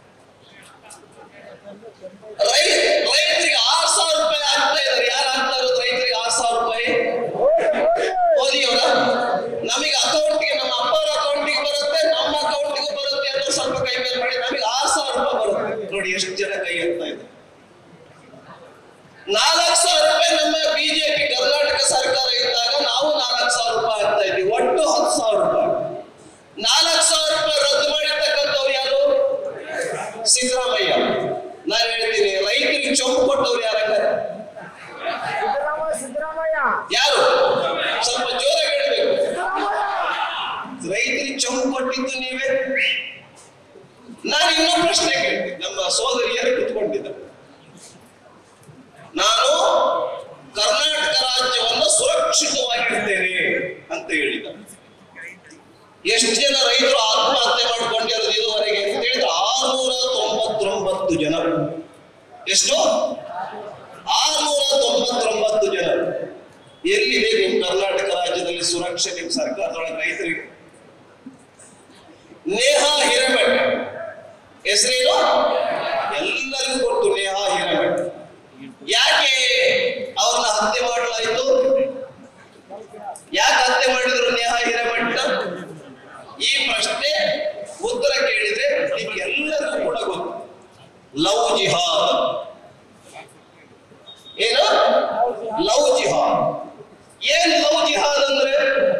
ರೈ ರೈತರಿಗೆ ಆರ್ ಸಾವಿರ ರೂಪಾಯಿ ಆಗ್ತಾ ಇದ್ದಾರೆ ಯಾರು ಆಗ್ತಾ ಇರೋದು ರೈತರಿಗೆ ಆರ್ ಸಾವಿರ ರೂಪಾಯಿ ಮೋದಿಯವರ ನಮಗೆ ಅಕೌಂಟ್ಗೆ ನಮ್ಮ ಅಪ್ಪರ ಅಕೌಂಟಿಗೆ ಬರುತ್ತೆ ನಮ್ಮ ಅಕೌಂಟಿಗೂ ಬರುತ್ತೆ ಅಂತ ಸ್ವಲ್ಪ ಕೈ ಮೇಲೆ ಮಾಡಿ ನಮಗೆ ಆರ್ ಸಾವಿರ ರೂಪಾಯಿ ಬರುತ್ತೆ ನೋಡಿ ಎಷ್ಟು ಜನ ಕೈ ಎತ್ತಾ ಇದೆ ನಾಲ್ಕು ಸಾವಿರ ರೂಪಾಯಿ ನಮ್ಮ ಬಿಜೆಪಿ ಕರ್ನಾಟಕ ಸರ್ಕಾರ ಇದ್ದಾಗ ನಾವು ನಾಲ್ಕು ಸಾವಿರ ರೂಪಾಯಿ ಆಗ್ತಾ ಇದ್ವಿ ಒಟ್ಟು ಹತ್ತು ಸಾವಿರ ರೂಪಾಯಿ ನಾಲ್ಕು ಸಾವಿರ ರೂಪಾಯಿ ರದ್ದು ಮಾಡಿರ್ತಕ್ಕಂಥವ್ರು ಯಾರು ಸಿದ್ದರಾಮಯ್ಯ ನಾನು ಹೇಳ್ತೀನಿ ರೈತರಿಗೆ ಚೊಂಬು ಕೊಟ್ಟವ್ರು ಯಾರಂಗಾರೆ ಯಾರು ಸ್ವಲ್ಪ ಜೋರಾಗಿ ಹೇಳ್ಬೇಕು ರೈತರಿಗೆ ಚೊಂಬು ಕೊಟ್ಟಿದ್ದು ನೀವೇ ನಾನು ಇನ್ನೊಂದು ಪ್ರಶ್ನೆ ಕೇಳ್ತೀನಿ ನಮ್ಮ ಸೋದರಿಯರು ಕುತ್ಕೊಂಡಿದ್ದಾರೆ ನಾನು ಕರ್ನಾಟಕ ರಾಜ್ಯವನ್ನು ಸುರಕ್ಷಿತವಾಗಿಡ್ತೇನೆ ಅಂತ ಹೇಳಿದ ಎಷ್ಟು ಜನ ರೈತರು ಆತ್ಮಹತ್ಯೆ ಮಾಡಿಕೊಂಡಿರೋದು ಇದುವರೆಗೆ ಅಂತ ಹೇಳಿದ್ರೆ ಆರ್ನೂರ ತೊಂಬತ್ತೊಂಬತ್ತು ಜನ ಎಷ್ಟು ಆರ್ನೂರ ತೊಂಬತ್ತೊಂಬತ್ತು ಜನ ಎಲ್ಲಿದೆ ನಿಮ್ ಕರ್ನಾಟಕ ರಾಜ್ಯದಲ್ಲಿ ಸುರಕ್ಷೆ ನಿಮ್ ಸರ್ಕಾರದೊಳಗೆ ರೈತರಿಗೆ ನೇಹಾ ಹಿರೇಮಠ್ ಹೆಸರೇನು ಎಲ್ಲರಿಗೂ ಗೊತ್ತು ನೇಹಾ ಹಿರೇಮಠ್ ಯಾಕೆ ಅವ್ರನ್ನ ಹತ್ಯೆ ಮಾಡಲಾಯಿತು ಯಾಕೆ ಹತ್ಯೆ ಮಾಡಿದ್ರು ನೇಹಾ ಹಿರೇಮಠ ಈ ಪ್ರಶ್ನೆ ಉತ್ತರ ಕೇಳಿದ್ರೆ ನಿಮ್ಗೆ ಎಲ್ಲರಿಗೂ ಕೂಡ ಗೊತ್ತು ಲವ್ ಜಿಹಾದ್ ಏನು ಲವ್ ಜಿಹಾದ್ ಏನ್ ಲವ್ ಜಿಹಾದ್ ಅಂದ್ರೆ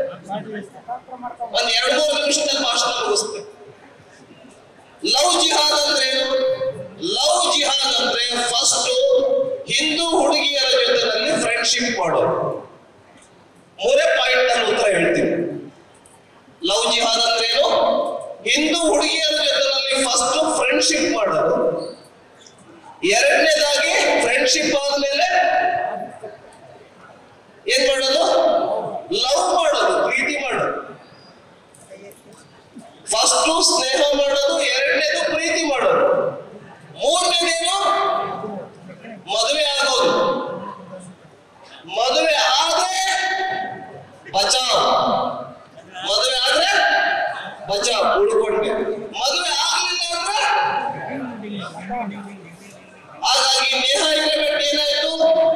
ಒಂದ್ ಎರಡ್ ಮೂರು ನಿಮಿಷದಲ್ಲಿ ಭಾಷಣ ಮುಗಿಸ್ತೇನೆ ಲವ್ ಜಿಹಾದ್ ಅಂದ್ರೆ ಏನು ಲವ್ ಜಿಹಾದ್ ಅಂದ್ರೆ ಫಸ್ಟ್ ಹಿಂದೂ ಹುಡುಗಿಯರ ಜೊತೆನಲ್ಲಿ ಫ್ರೆಂಡ್ಶಿಪ್ ಮಾಡೋದು ಮೂರೇ ಪಾಯಿಂಟ್ ಅಲ್ಲಿ ಉತ್ತರ ಹೇಳ್ತೀನಿ ಲವ್ ಜಿಹಾದ್ ಅಂದ್ರೆ ಏನು ಹಿಂದೂ ಹುಡುಗಿಯರ ಜೊತೆನಲ್ಲಿ ಫಸ್ಟ್ ಫ್ರೆಂಡ್ಶಿಪ್ ಮಾಡೋದು ಎರಡನೇದಾಗಿ ಫ್ರೆಂಡ್ಶಿಪ್ ಆದ್ಮೇಲೆ ಏನ್ ಮಾಡೋದು ಲವ್ ಮಾಡೋದು ಪ್ರೀತಿ ಮಾಡೋದು ಫಸ್ಟ್ ಸ್ನೇಹ ಮಾಡೋದು ಎರಡನೇದು ಪ್ರೀತಿ ಮಾಡೋದು ಮೂರನೇದೇನು ಮದುವೆ ಆಗೋದು ಮದುವೆ ಆದ್ರೆ ಬಚಾವ್ ಮದುವೆ ಆದ್ರೆ ಬಚಾವ್ ಉಳ್ಕೊಂಡೆ ಮದುವೆ ಆಗ್ಲಿಲ್ಲ ಅಂದ್ರೆ ಹಾಗಾಗಿ ನೇಹ ಹಿರೇಮಠ ಏನಾಯ್ತು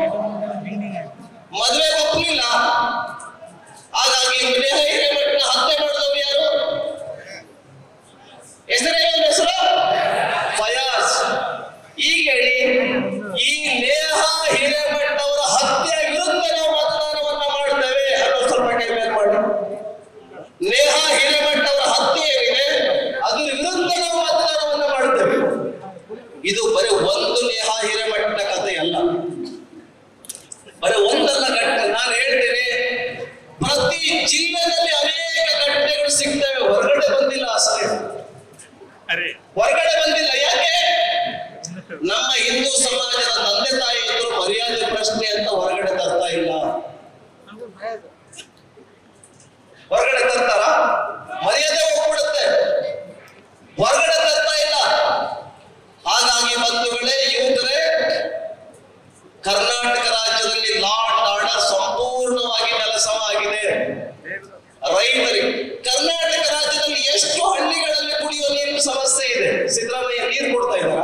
ಮದುವೆ ಒಪ್ಪಲಿಲ್ಲ ಹಾಗಾಗಿ ನೇಹ ಹಿರೇಮಠನ ಹತ್ಯೆ ಮಾಡಿದವರು ಯಾರು ಹೆಸರೇನು ಹೆಸರು ಫಯಾಜ್ ಈಗ ಹೇಳಿ ಈ ನೇಹ ಹಿರೇಮಠ ಅವರ ಹತ್ಯೆ ವಿರುದ್ಧ ನಾವು ಮತದಾನವನ್ನ ಮಾಡ್ತೇವೆ ಅನ್ನೋ ಸ್ವಲ್ಪ ಕೈ ಮೇಲೆ ಮಾಡಿ ನೇಹ ಹಿರೇಮಠ ಅವರ ಹತ್ಯೆ ಏನಿದೆ ಅದ್ರ ವಿರುದ್ಧ ನಾವು ಮತದಾನವನ್ನ ಮಾಡ್ತೇವೆ ಇದು ಬರೀ ಒಂದು ನೇಹ ಹಿರೇಮಠನ ಕಥೆ ಅಲ್ಲ ಬರೀ ಒಂದಲ್ಲ ಘಟನೆ ನಾನು ಹೇಳ್ತೇನೆ ಪ್ರತಿ ಜಿಲ್ಲೆಯಲ್ಲಿ ಅನೇಕ ಘಟನೆಗಳು ಸಿಗ್ತವೆ ಹೊರಗಡೆ ಬಂದಿಲ್ಲ ಅಷ್ಟೇ ಹೊರಗಡೆ ಬಂದಿಲ್ಲ ಯಾಕೆ ನಮ್ಮ ಹಿಂದೂ ಸಮಾಜದ ತಂದೆ ತಾಯಿ ಇದ್ರು ಮರ್ಯಾದೆ ಪ್ರಶ್ನೆ ಅಂತ ಹೊರಗಡೆ ತರ್ತಾ ಇಲ್ಲ ಹೊರಗಡೆ ತರ್ತಾರ ಮರ್ಯಾದೆ ಹೋಗ್ಬಿಡುತ್ತೆ ಹೊರಗಡೆ ತರ್ತಾ ಇಲ್ಲ ಹಾಗಾಗಿ ಬಂಧುಗಳೇ ಯುವಕರೇ ಕರ್ನಾಟಕ ರಾಜ್ಯದಲ್ಲಿ ಲಾ ಅಂಡ್ ಆರ್ಡರ್ ಸಂಪೂರ್ಣವಾಗಿ ನೆಲಸಮವಾಗಿದೆ ರೈತರಿಗೆ ಕರ್ನಾಟಕ ರಾಜ್ಯದಲ್ಲಿ ಎಷ್ಟು ಹಳ್ಳಿಗಳಲ್ಲಿ ಕುಡಿಯುವ ಸಿದ್ದರಾಮಯ್ಯ ನೀರು ಕೊಡ್ತಾ ಇದ್ದಾರ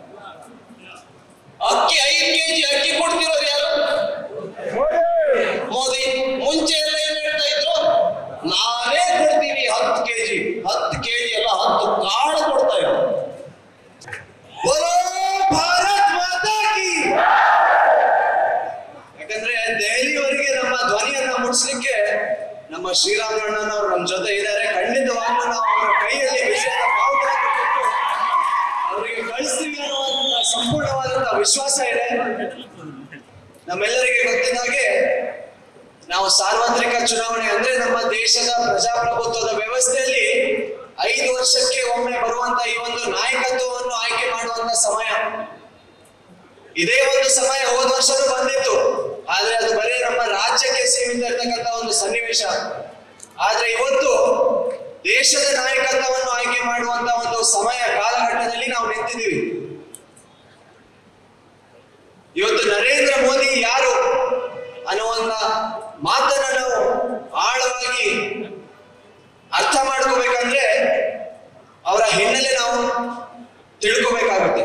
ಅಕ್ಕಿ ಐದು ಕೆಜಿ ಅಕ್ಕಿ ಕೊಡ್ತಿರೋರು ಯಾರು ಮೋದಿ ಮುಂಚೆ ಎಲ್ಲ ಏನ್ ಹೇಳ್ತಾ ಇದ್ರು ನಾನೇ ಕೊಡ್ತೀನಿ ಹತ್ತು ಕೆಜಿ ಹತ್ತು ಕೆಜಿ ಎಲ್ಲ ಹತ್ತು ಕಾಳು ಕೊಡ್ತಾ ಇದ್ರು ಬೋಲೋ ಭಾರತ್ ಮಾತಾ ಕಿ ಯಾಕಂದ್ರೆ ದೆಹಲಿವರೆಗೆ ನಮ್ಮ ಧ್ವನಿಯನ್ನ ಮುಟ್ಸ್ಲಿಕ್ಕೆ ನಮ್ಮ ಶ್ರೀರಾಮಣ್ಣನವರು ನಮ್ಮ ಜೊತೆ ಇದ್ದಾರೆ ಖಂಡಿತವಾಗ್ಲೂ ನಾವು ಅವರ ಕೈಯಲ್ಲಿ ವಿಜಯದ ಬಾವುಟವನ್ನು ಕೊಟ್ಟು ಅವರಿಗೆ ಕಳಿಸ್ತೀವಿ ಅನ್ನುವಂತ ಸಂಪೂರ್ಣವಾದಂತಹ ವಿಶ್ವಾಸ ಇದೆ ನಮ್ಮೆಲ್ಲರಿಗೆ ಗೊತ್ತಿದ್ದ ಹಾಗೆ ನಾವು ಸಾರ್ವತ್ರಿಕ ಚುನಾವಣೆ ಅಂದ್ರೆ ನಮ್ಮ ದೇಶದ ಪ್ರಜಾಪ್ರಭುತ್ವದ ವ್ಯವಸ್ಥೆಯಲ್ಲಿ ಐದು ವರ್ಷಕ್ಕೆ ಒಮ್ಮೆ ಬರುವಂತ ಈ ಒಂದು ನಾಯಕತ್ವವನ್ನು ಆಯ್ಕೆ ಮಾಡುವಂತ ಸಮಯ ಇದೇ ಒಂದು ಸಮಯ ಹೋದ ವರ್ಷನೂ ಬಂದಿತ್ತು ಆದ್ರೆ ಅದು ಬರೀ ನಮ್ಮ ರಾಜ್ಯಕ್ಕೆ ಸೀಮಿತ ಇರ್ತಕ್ಕಂತ ಒಂದು ಸನ್ನಿವೇಶ ಆದ್ರೆ ಇವತ್ತು ದೇಶದ ನಾಯಕತ್ವವನ್ನು ಆಯ್ಕೆ ಮಾಡುವಂತ ಒಂದು ಸಮಯ ಕಾಲಘಟ್ಟದಲ್ಲಿ ನಾವು ನಿಂತಿದ್ದೀವಿ ಇವತ್ತು ನರೇಂದ್ರ ಮೋದಿ ಯಾರು ಅನ್ನುವಂತ ಮಾತನ್ನ ನಾವು ಆಳವಾಗಿ ಅರ್ಥ ಮಾಡ್ಕೋಬೇಕಂದ್ರೆ ಅವರ ಹಿನ್ನೆಲೆ ನಾವು ತಿಳ್ಕೋಬೇಕಾಗುತ್ತೆ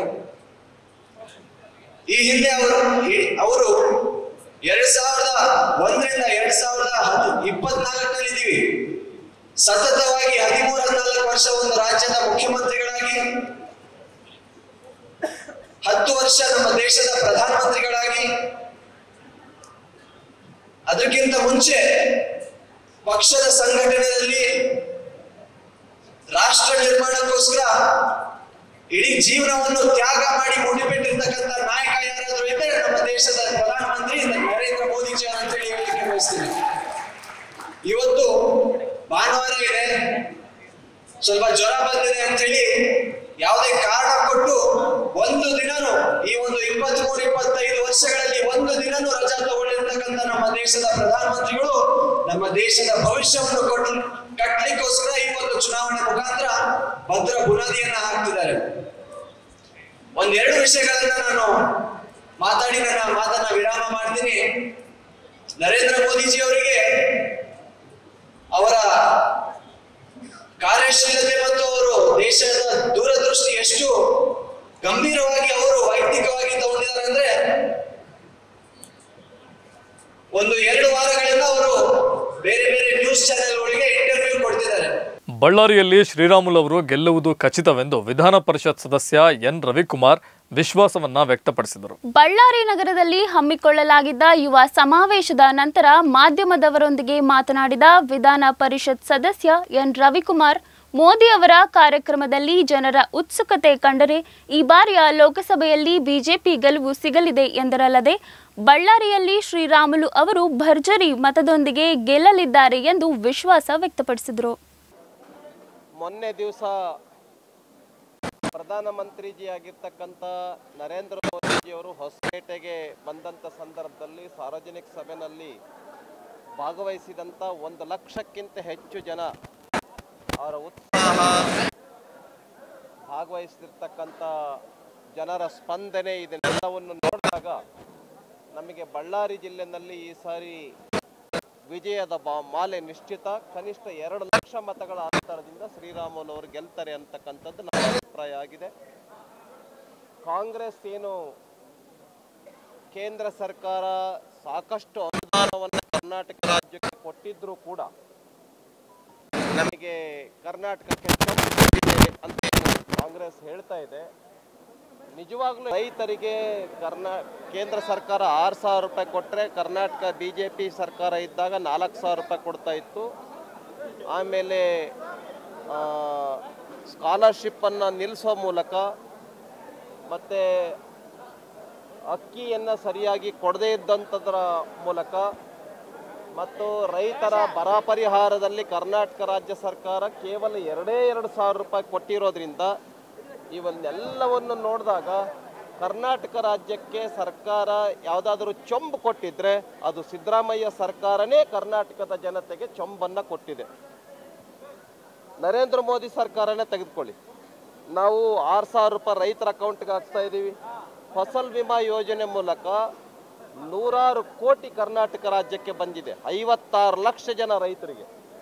ಈ ಹಿಂದೆ ಅವರು ಈ- ಅವರು ಎರಡ್ ಸಾವಿರದ ಒಂದರಿಂದ ಎರಡ್ ಸಾವಿರದ ಇಪ್ಪತ್ನಾಲ್ಕರಲ್ಲಿ ಇದ್ದೀವಿ ಸತತವಾಗಿ ಹದಿಮೂರ ಹದಿನಾಲ್ಕು ವರ್ಷ ಒಂದು ರಾಜ್ಯದ ಮುಖ್ಯಮಂತ್ರಿಗಳಾಗಿ ಹತ್ತು ವರ್ಷ ನಮ್ಮ ದೇಶದ ಪ್ರಧಾನಮಂತ್ರಿಗಳಾಗಿ ಅದಕ್ಕಿಂತ ಮುಂಚೆ ಪಕ್ಷದ ಸಂಘಟನೆಯಲ್ಲಿ ರಾಷ್ಟ್ರ ನಿರ್ಮಾಣಕ್ಕೋಸ್ಕರ ಇಡೀ ಜೀವನವನ್ನು ತ್ಯಾಗ ಮಾಡಿ ಮುಡಿಪಿಟ್ಟಿರ್ತಕ್ಕಂಥ ನಾಯಕ ಯಾರಾದ್ರೂ ಇದ್ದರೆ ನಮ್ಮ ದೇಶದ ಪ್ರಧಾನಮಂತ್ರಿ ನರೇಂದ್ರ ಮೋದಿಜಿ ಅಂತೇಳಿ ಹೇಳಲಿಕ್ಕೆ ಬಯಸ್ತೀನಿ ಇವತ್ತು ಭಾನುವಾರ ಇದೆ ಸ್ವಲ್ಪ ಜ್ವರ ಬಂದಿದೆ ಅಂತ ಹೇಳಿ ಯಾವುದೇ ಕಾರಣ ಕೊಟ್ಟು ಒಂದು ದಿನನೂ ಈ ಒಂದು ಇಪ್ಪತ್ಮೂರು ಇಪ್ಪತ್ತೈದು ವರ್ಷಗಳಲ್ಲಿ ಒಂದು ದಿನನೂ ರಜಾ ತಗೊಂಡಿರ್ತಕ್ಕಂಥ ನಮ್ಮ ದೇಶದ ಪ್ರಧಾನಮಂತ್ರಿಗಳು ನಮ್ಮ ದೇಶದ ಭವಿಷ್ಯವನ್ನು ಕೊಟ್ಟು ಕಟ್ಟಲಿಕ್ಕೋಸ್ಕರ ಈ ಒಂದು ಚುನಾವಣೆ ಮುಖಾಂತರ ಭದ್ರ ಬುನಾದಿಯನ್ನ ಹಾಕ್ತಿದ್ದಾರೆ ಒಂದೆರಡು ವಿಷಯಗಳನ್ನ ನಾನು ಮಾತಾಡಿ ನನ್ನ ಮಾತನ್ನ ವಿರಾಮ ಮಾಡ್ತೀನಿ ನರೇಂದ್ರ ಮೋದಿಜಿ ಅವರಿಗೆ ಅವರ ಕಾರ್ಯಶೀಲತೆ ಮತ್ತು ಅವರು ದೇಶದ ದೂರದೃಷ್ಟಿ ಎಷ್ಟು ಗಂಭೀರವಾಗಿ ಅವರು ವೈಯಕ್ತಿಕವಾಗಿ ತಗೊಂಡಿದ್ದಾರೆ ಅಂದ್ರೆ ಒಂದು ಎರಡು ವಾರಗಳಿಂದ ಅವರು ಬೇರೆ ಬೇರೆ ನ್ಯೂಸ್ ಚಾನೆಲ್ಗಳಿಗೆ ಇಂಟರ್ವ್ಯೂ ಕೊಡ್ತಿದ್ದಾರೆ ಬಳ್ಳಾರಿಯಲ್ಲಿ ಶ್ರೀರಾಮುಲು ಅವರು ಗೆಲ್ಲುವುದು ಖಚಿತವೆಂದು ವಿಧಾನ ಪರಿಷತ್ ಸದಸ್ಯ ಎನ್ ರವಿಕುಮಾರ್ ವಿಶ್ವಾಸವನ್ನ ವ್ಯಕ್ತಪಡಿಸಿದರು ಬಳ್ಳಾರಿ ನಗರದಲ್ಲಿ ಹಮ್ಮಿಕೊಳ್ಳಲಾಗಿದ್ದ ಯುವ ಸಮಾವೇಶದ ನಂತರ ಮಾಧ್ಯಮದವರೊಂದಿಗೆ ಮಾತನಾಡಿದ ವಿಧಾನ ಪರಿಷತ್ ಸದಸ್ಯ ಎನ್ ರವಿಕುಮಾರ್ ಮೋದಿ ಅವರ ಕಾರ್ಯಕ್ರಮದಲ್ಲಿ ಜನರ ಉತ್ಸುಕತೆ ಕಂಡರೆ ಈ ಬಾರಿಯ ಲೋಕಸಭೆಯಲ್ಲಿ ಬಿಜೆಪಿ ಗೆಲುವು ಸಿಗಲಿದೆ ಎಂದರಲ್ಲದೆ ಬಳ್ಳಾರಿಯಲ್ಲಿ ಶ್ರೀರಾಮುಲು ಅವರು ಭರ್ಜರಿ ಮತದೊಂದಿಗೆ ಗೆಲ್ಲಲಿದ್ದಾರೆ ಎಂದು ವಿಶ್ವಾಸ ವ್ಯಕ್ತಪಡಿಸಿದರು ಮೊನ್ನೆ ದಿವಸ ಪ್ರಧಾನಮಂತ್ರಿಜಿ ಆಗಿರ್ತಕ್ಕಂಥ ನರೇಂದ್ರ ಮೋದಿಜಿಯವರು ಹೊಸಪೇಟೆಗೆ ಬಂದಂಥ ಸಂದರ್ಭದಲ್ಲಿ ಸಾರ್ವಜನಿಕ ಸಭೆಯಲ್ಲಿ ಭಾಗವಹಿಸಿದಂಥ ಒಂದು ಲಕ್ಷಕ್ಕಿಂತ ಹೆಚ್ಚು ಜನ ಅವರ ಉತ್ಸಾಹ ಭಾಗವಹಿಸಿರ್ತಕ್ಕಂಥ ಜನರ ಸ್ಪಂದನೆ ಇದನ್ನೆಲ್ಲವನ್ನು ನೋಡಿದಾಗ ನಮಗೆ ಬಳ್ಳಾರಿ ಜಿಲ್ಲೆಯಲ್ಲಿ ಈ ಸಾರಿ ವಿಜಯದ ಬಾ ಮಾಲೆ ನಿಶ್ಚಿತ ಕನಿಷ್ಠ ಎರಡು ಲಕ್ಷ ಮತಗಳ ಅಂತರದಿಂದ ಶ್ರೀರಾಮುಲು ಅವರು ಗೆಲ್ತಾರೆ ಅಂತಕ್ಕಂಥದ್ದು ನಮ್ಮ ಅಭಿಪ್ರಾಯ ಆಗಿದೆ ಕಾಂಗ್ರೆಸ್ ಏನು ಕೇಂದ್ರ ಸರ್ಕಾರ ಸಾಕಷ್ಟು ಅನುದಾನವನ್ನು ಕರ್ನಾಟಕ ರಾಜ್ಯಕ್ಕೆ ಕೊಟ್ಟಿದ್ರೂ ಕೂಡ ನಮಗೆ ಕರ್ನಾಟಕಕ್ಕೆ ಚೊಂಬು ಕೊಟ್ಟಿದೆ ಅಂತ ಏನು ಕಾಂಗ್ರೆಸ್ ಹೇಳ್ತಾ ಇದೆ ನಿಜವಾಗ್ಲೂ ರೈತರಿಗೆ ಕರ್ನಾ ಕೇಂದ್ರ ಸರ್ಕಾರ ಆರು ಸಾವಿರ ರೂಪಾಯಿ ಕೊಟ್ಟರೆ ಕರ್ನಾಟಕ ಬಿ ಜೆ ಪಿ ಸರ್ಕಾರ ಇದ್ದಾಗ ನಾಲ್ಕು ಸಾವಿರ ರೂಪಾಯಿ ಕೊಡ್ತಾ ಇತ್ತು ಆಮೇಲೆ ಸ್ಕಾಲರ್ಶಿಪ್ಪನ್ನು ನಿಲ್ಲಿಸೋ ಮೂಲಕ ಮತ್ತು ಅಕ್ಕಿಯನ್ನು ಸರಿಯಾಗಿ ಕೊಡದೇ ಇದ್ದಂಥದ್ರ ಮೂಲಕ ಮತ್ತು ರೈತರ ಬರ ಪರಿಹಾರದಲ್ಲಿ ಕರ್ನಾಟಕ ರಾಜ್ಯ ಸರ್ಕಾರ ಕೇವಲ ಎರಡೇ ಎರಡು ಸಾವಿರ ರೂಪಾಯಿ ಕೊಟ್ಟಿರೋದ್ರಿಂದ ಇವನ್ನೆಲ್ಲವನ್ನು ನೋಡಿದಾಗ ಕರ್ನಾಟಕ ರಾಜ್ಯಕ್ಕೆ ಸರ್ಕಾರ ಯಾವುದಾದ್ರೂ ಚೊಂಬು ಕೊಟ್ಟಿದ್ರೆ ಅದು ಸಿದ್ದರಾಮಯ್ಯ ಸರ್ಕಾರನೇ ಕರ್ನಾಟಕದ ಜನತೆಗೆ ಚೊಂಬನ್ನು ಕೊಟ್ಟಿದೆ ನರೇಂದ್ರ ಮೋದಿ ಸರ್ಕಾರನೇ ತೆಗೆದುಕೊಳ್ಳಿ ನಾವು ಆರು ಸಾವಿರ ರೂಪಾಯಿ ರೈತರ ಅಕೌಂಟ್ಗೆ ಹಾಕ್ತಾ ಇದ್ದೀವಿ ಫಸಲ್ ವಿಮಾ ಯೋಜನೆ ಮೂಲಕ ನೂರಾರು ಕೋಟಿ ಕರ್ನಾಟಕ ರಾಜ್ಯಕ್ಕೆ ಬಂದಿದೆ ಐವತ್ತಾರು ಲಕ್ಷ ಜನ ರೈತರಿಗೆ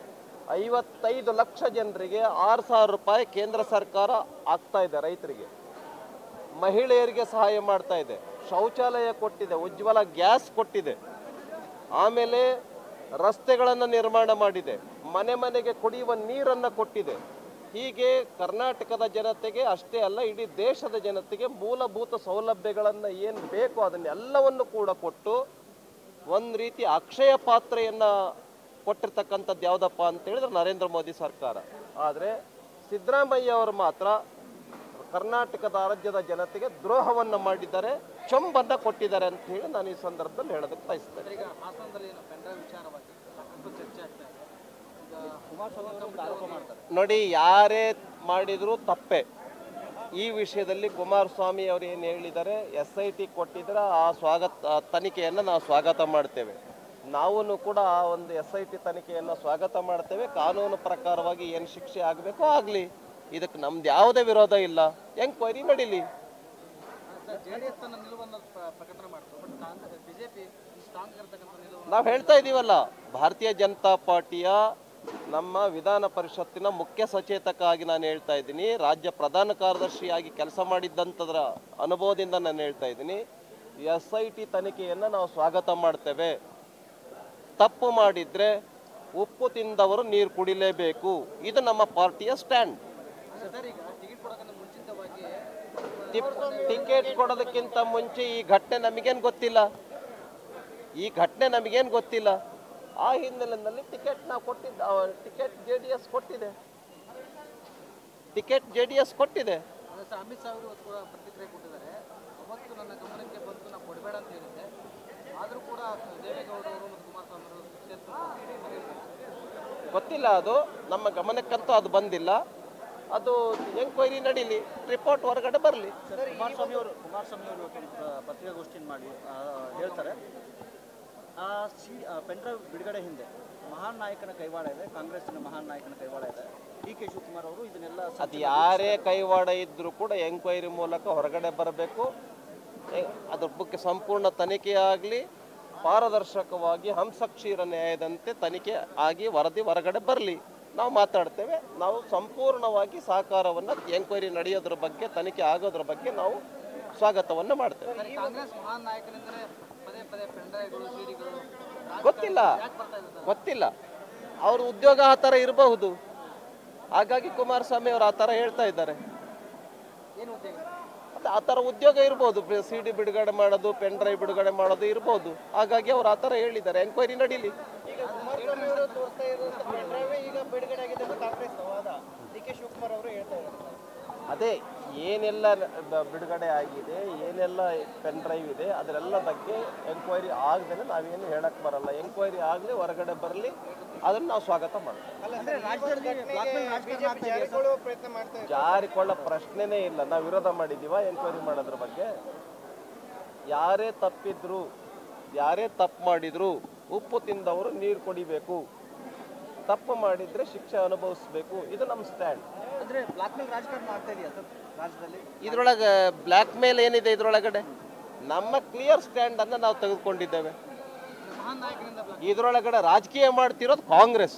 ಐವತ್ತೈದು ಲಕ್ಷ ಜನರಿಗೆ ಆರು ಸಾವಿರ ರೂಪಾಯಿ ಕೇಂದ್ರ ಸರ್ಕಾರ ಆಗ್ತಾ ಇದೆ ರೈತರಿಗೆ ಮಹಿಳೆಯರಿಗೆ ಸಹಾಯ ಮಾಡ್ತಾ ಇದೆ ಶೌಚಾಲಯ ಕೊಟ್ಟಿದೆ ಉಜ್ವಲ ಗ್ಯಾಸ್ ಕೊಟ್ಟಿದೆ ಆಮೇಲೆ ರಸ್ತೆಗಳನ್ನು ನಿರ್ಮಾಣ ಮಾಡಿದೆ ಮನೆ ಮನೆಗೆ ಕುಡಿಯುವ ನೀರನ್ನು ಕೊಟ್ಟಿದೆ ಹೀಗೆ ಕರ್ನಾಟಕದ ಜನತೆಗೆ ಅಷ್ಟೇ ಅಲ್ಲ ಇಡೀ ದೇಶದ ಜನತೆಗೆ ಮೂಲಭೂತ ಸೌಲಭ್ಯಗಳನ್ನು ಏನು ಬೇಕೋ ಅದನ್ನೆಲ್ಲವನ್ನು ಕೂಡ ಕೊಟ್ಟು ಒಂದು ರೀತಿ ಅಕ್ಷಯ ಪಾತ್ರೆಯನ್ನು ಕೊಟ್ಟಿರ್ತಕ್ಕಂಥದ್ದು ಯಾವುದಪ್ಪ ಅಂತ ಹೇಳಿದ್ರೆ ನರೇಂದ್ರ ಮೋದಿ ಸರ್ಕಾರ ಆದರೆ ಸಿದ್ದರಾಮಯ್ಯ ಅವರು ಮಾತ್ರ ಕರ್ನಾಟಕದ ರಾಜ್ಯದ ಜನತೆಗೆ ದ್ರೋಹವನ್ನು ಮಾಡಿದ್ದಾರೆ ಚೊಂಬನ್ನು ಕೊಟ್ಟಿದ್ದಾರೆ ಅಂತ ಹೇಳಿ ನಾನು ಈ ಸಂದರ್ಭದಲ್ಲಿ ಹೇಳೋದಕ್ಕೆ ಬಯಸ್ತೇನೆ ಈಗ ಹಾಸನದಲ್ಲಿ ಏನು ಪೆಂಡ್ರೈವ್ ವಿಚಾರವಾಗಿ ಸಾಕಷ್ಟು ಚರ್ಚೆ ಆಗ್ತಾ ಇದೆ ಈಗ ಕುಮಾರಸ್ವಾಮಿ ಅವರು ಒಂದು ಆರೋಪ ಮಾಡ್ತಾರೆ ನೋಡಿ ಯಾರೇ ಮಾಡಿದ್ರು ತಪ್ಪೆ ಈ ವಿಷಯದಲ್ಲಿ ಕುಮಾರಸ್ವಾಮಿ ಅವರು ಏನು ಹೇಳಿದ್ದಾರೆ ಎಸ್ ಐ ಟಿ ಕೊಟ್ಟಿದ್ರೆ ಆ ಸ್ವಾಗತ ಆ ತನಿಖೆಯನ್ನು ನಾವು ಸ್ವಾಗತ ಮಾಡ್ತೇವೆ ನಾವು ಕೂಡ ಆ ಒಂದು ಎಸ್ ಐ ಟಿ ತನಿಖೆಯನ್ನು ಸ್ವಾಗತ ಮಾಡ್ತೇವೆ ಕಾನೂನು ಪ್ರಕಾರವಾಗಿ ಏನು ಶಿಕ್ಷೆ ಆಗಬೇಕೋ ಆಗಲಿ ಇದಕ್ಕೆ ನಮ್ದು ಯಾವುದೇ ವಿರೋಧ ಇಲ್ಲ ಎಂಕ್ವೈರಿ ನಡೀಲಿ ಸರ್ ಜೆ ಡಿ ಎಸ್ ತನ್ನ ನಿಲುವನ್ನು ಪ್ರ- ಪ್ರಕಟಣೆ ಮಾಡ್ತು ಬಟ್ ಕಾಂಗ್ರೆಸ್ ಬಿಜೆಪಿ ಸ್ಟ್ರಾಂಗ್ ಇರತಕ್ಕಂಥ ನಿಲುವು ನಾವು ಹೇಳ್ತಾ ಇದ್ದೀವಲ್ಲ ಭಾರತೀಯ ಜನತಾ ಪಾರ್ಟಿಯ ನಮ್ಮ ವಿಧಾನ ಪರಿಷತ್ತಿನ ಮುಖ್ಯ ಸಚೇತಕ ಆಗಿ ನಾನು ಹೇಳ್ತಾ ಇದ್ದೀನಿ ರಾಜ್ಯ ಪ್ರಧಾನ ಕಾರ್ಯದರ್ಶಿಯಾಗಿ ಕೆಲಸ ಮಾಡಿದ್ದಂಥದ್ರ ಅನುಭವದಿಂದ ನಾನು ಹೇಳ್ತಾ ಇದ್ದೀನಿ ಎಸ್ ಐ ಟಿ ತನಿಖೆಯನ್ನು ನಾವು ಸ್ವಾಗತ ಮಾಡ್ತೇವೆ ತಪ್ಪು ಮಾಡಿದ್ರೆ ಉಪ್ಪು ತಿಂದವರು ನೀರು ಕುಡಿಲೇಬೇಕು ಇದು ನಮ್ಮ ಪಾರ್ಟಿಯ ಸ್ಟ್ಯಾಂಡ್ ಸರ್ ಈಗ ಟಿಕೆಟ್ ಕೊಡೋಕ್ಕಿಂತ ಮುಂಚಿತವಾಗಿ ಟಿಕೆಟ್ ಕೊಡೋದಕ್ಕಿಂತ ಮುಂಚೆ ಈ ಘಟನೆ ನಮಗೇನು ಗೊತ್ತಿಲ್ಲ ಈ ಘಟನೆ ನಮಗೇನು ಗೊತ್ತಿಲ್ಲ ಆ ಹಿನ್ನೆಲೆಯಲ್ಲಿ ಟಿಕೆಟ್ ನಾವು ಕೊಟ್ಟಿದ್ದ ಟಿಕೆಟ್ ಜೆ ಡಿ ಎಸ್ ಕೊಟ್ಟಿದೆ ಟಿಕೆಟ್ ಜೆ ಡಿ ಎಸ್ ಕೊಟ್ಟಿದೆ ಅದೇ ಸರ್ ಅಮಿತ್ ಶಾ ಅವರು ಇವತ್ತು ಕೂಡ ಪ್ರತಿಕ್ರಿಯೆ ಕೊಟ್ಟಿದ್ದಾರೆ ಅವತ್ತು ನನ್ನ ಗಮನಕ್ಕೆ ಬಂತು ನಾವು ಕೊಡಬೇಡ ಅಂತ ಹೇಳಿದ್ದೆ ಆದರೂ ಕೂಡ ದೇವೇಗೌಡರು ಮತ್ತು ಕುಮಾರಸ್ವಾಮಿ ಅವರು ಕ್ಷೇತ್ರ ಗೊತ್ತಿಲ್ಲ ಅದು ನಮ್ಮ ಗಮನಕ್ಕಂತೂ ಅದು ಬಂದಿಲ್ಲ ಅದು ಎಂಕ್ವೈರಿ ನಡೀಲಿ ರಿಪೋರ್ಟ್ ಹೊರಗಡೆ ಬರಲಿ ಕುಮಾರಸ್ವಾಮಿ ಅವರು ಕುಮಾರಸ್ವಾಮಿ ಅವರು ಇವತ್ತು ಪ್ರ- ಪತ್ರಿಕಾಗೋಷ್ಠಿಯನ್ನು ಮಾಡಿ ಆ, ಹೇಳ್ತಾರೆ ಆ ಸಿ ಪೆನ್ಡ್ರೈವ್ ಬಿಡುಗಡೆ ಹಿಂದೆ ಮಹಾನ್ ನಾಯಕನ ಕೈವಾಡ ಇದೆ ಕಾಂಗ್ರೆಸ್ಸಿನ ಮಹಾನ್ ನಾಯಕನ ಕೈವಾಡ ಇದೆ ಡಿ ಕೆ ಶಿವಕುಮಾರ್ ಅವರು ಇದನ್ನೆಲ್ಲ ಅದು ಯಾರೇ ಕೈವಾಡ ಇದ್ರೂ ಕೂಡ ಎಂಕ್ವೈರಿ ಮೂಲಕ ಹೊರಗಡೆ ಬರಬೇಕು ಅದ್ರ ಬಗ್ಗೆ ಸಂಪೂರ್ಣ ತನಿಖೆ ಆಗಲಿ ಪಾರದರ್ಶಕವಾಗಿ ಹಂಸಕ್ಷೀರ ನ್ಯಾಯದಂತೆ ತನಿಖೆ ಆಗಿ ವರದಿ ಹೊರಗಡೆ ಬರಲಿ ನಾವು ಮಾತಾಡ್ತೇವೆ ನಾವು ಸಂಪೂರ್ಣವಾಗಿ ಸಹಕಾರವನ್ನು ಎಂಕ್ವೈರಿ ನಡೆಯೋದ್ರ ಬಗ್ಗೆ ತನಿಖೆ ಆಗೋದ್ರ ಬಗ್ಗೆ ನಾವು ಸ್ವಾಗತವನ್ನು ಮಾಡ್ತೇವೆ ಸರ್ ಕಾಂಗ್ರೆಸ್ ಮಹಾನ್ ನಾಯಕನೆಂದರೆ ಪದೇ ಪದೇ ಪೆಂಡ್ರೈವ್ಗಳು ಸಿಡಿಗಳು ಗೊತ್ತಿಲ್ಲ ಯಾಕೆ ಬರ್ತಾ ಇದೆ ಸರ್ ಗೊತ್ತಿಲ್ಲ ಅವ್ರ ಉದ್ಯೋಗ ಆ ಥರ ಇರಬಹುದು ಹಾಗಾಗಿ ಕುಮಾರಸ್ವಾಮಿ ಅವರು ಆ ಥರ ಹೇಳ್ತಾ ಇದ್ದಾರೆ ಏನು ಉದ್ಯೋಗ ಮತ್ತೆ ಆ ಥರ ಉದ್ಯೋಗ ಇರ್ಬೋದು ಸಿ ಡಿ ಬಿಡುಗಡೆ ಮಾಡೋದು ಪೆನ್ ಡ್ರೈವ್ ಬಿಡುಗಡೆ ಮಾಡೋದು ಇರ್ಬೋದು ಹಾಗಾಗಿ ಅವ್ರು ಆ ಥರ ಹೇಳಿದ್ದಾರೆ ಎಂಕ್ವೈರಿ ನಡೀಲಿ ಈಗ ಬಿಡುಗಡೆ ಆಗಿದೆ ಅಂತ ಕಾಂಗ್ರೆಸ್ ವಾದ ಡಿ ಕೆ ಶಿವಕುಮಾರ್ ಅವರು ಹೇಳ್ತಾ ಇದ್ದಾರೆ ಅದೇ ಏನೆಲ್ಲ ಬ- ಬಿಡುಗಡೆ ಆಗಿದೆ ಏನೆಲ್ಲ ಪೆನ್ ಡ್ರೈವ್ ಇದೆ ಅದರೆಲ್ಲ ಬಗ್ಗೆ ಎಂಕ್ವೈರಿ ಆಗದೇನೆ ನಾವೇನು ಹೇಳಕ್ ಬರಲ್ಲ ಎಂಕ್ವೈರಿ ಆಗಲಿ ಹೊರಗಡೆ ಬರಲಿ ಅದನ್ನು ನಾವು ಸ್ವಾಗತ ಮಾಡ್ತೇವೆ ಅಂದ್ರೆ ರಾಜ್ಯದಲ್ಲಿ ಬ್ಲಾಕ್ ಮೇಲ್ ರಾಜಕಾರಣ ಆಗ್ತಾ ಇದೆಯಾ ಸರ್? ಪ್ರಯತ್ನ ಮಾಡ್ತಾ ಜಾರಿಕೊಳ್ಳೋ ಪ್ರಶ್ನೆನೇ ಇಲ್ಲ ನಾವು ವಿರೋಧ ಮಾಡಿದ್ದೀವ ಎಂಕ್ವೈರಿ ಮಾಡೋದ್ರ ಬಗ್ಗೆ ಯಾರೇ ತಪ್ಪಿದ್ರು ಯಾರೇ ತಪ್ಪು ಮಾಡಿದ್ರು ಉಪ್ಪು ತಿಂದವರು ನೀರು ಕುಡಿಬೇಕು ತಪ್ಪು ಮಾಡಿದ್ರೆ ಶಿಕ್ಷೆ ಅನುಭವಿಸ್ಬೇಕು ಇದು ನಮ್ಮ ಸ್ಟ್ಯಾಂಡ್ ಅಂದ್ರೆ ಬ್ಲಾಕ್ ಮೇಲ್ ರಾಜಕಾರಣ ಆಗ್ತಾ ಇದೆಯಾ ಸರ್ ರಾಜ್ಯದಲ್ಲಿ ಇದ್ರೊಳಗೆ ಬ್ಲ್ಯಾಕ್ ಮೇಲ್ ಏನಿದೆ ಇದ್ರೊಳಗಡೆ ನಮ್ಮ ಕ್ಲಿಯರ್ ಸ್ಟ್ಯಾಂಡ್ ಅನ್ನು ನಾವು ತೆಗೆದುಕೊಂಡಿದ್ದೇವೆ ಮಹಾನ್ ನಾಯಕನಿಂದ ಬ್ಲಾಕ್ ಇದ್ರೊಳಗಡೆ ರಾಜಕೀಯ ಮಾಡ್ತಿರೋದು ಕಾಂಗ್ರೆಸ್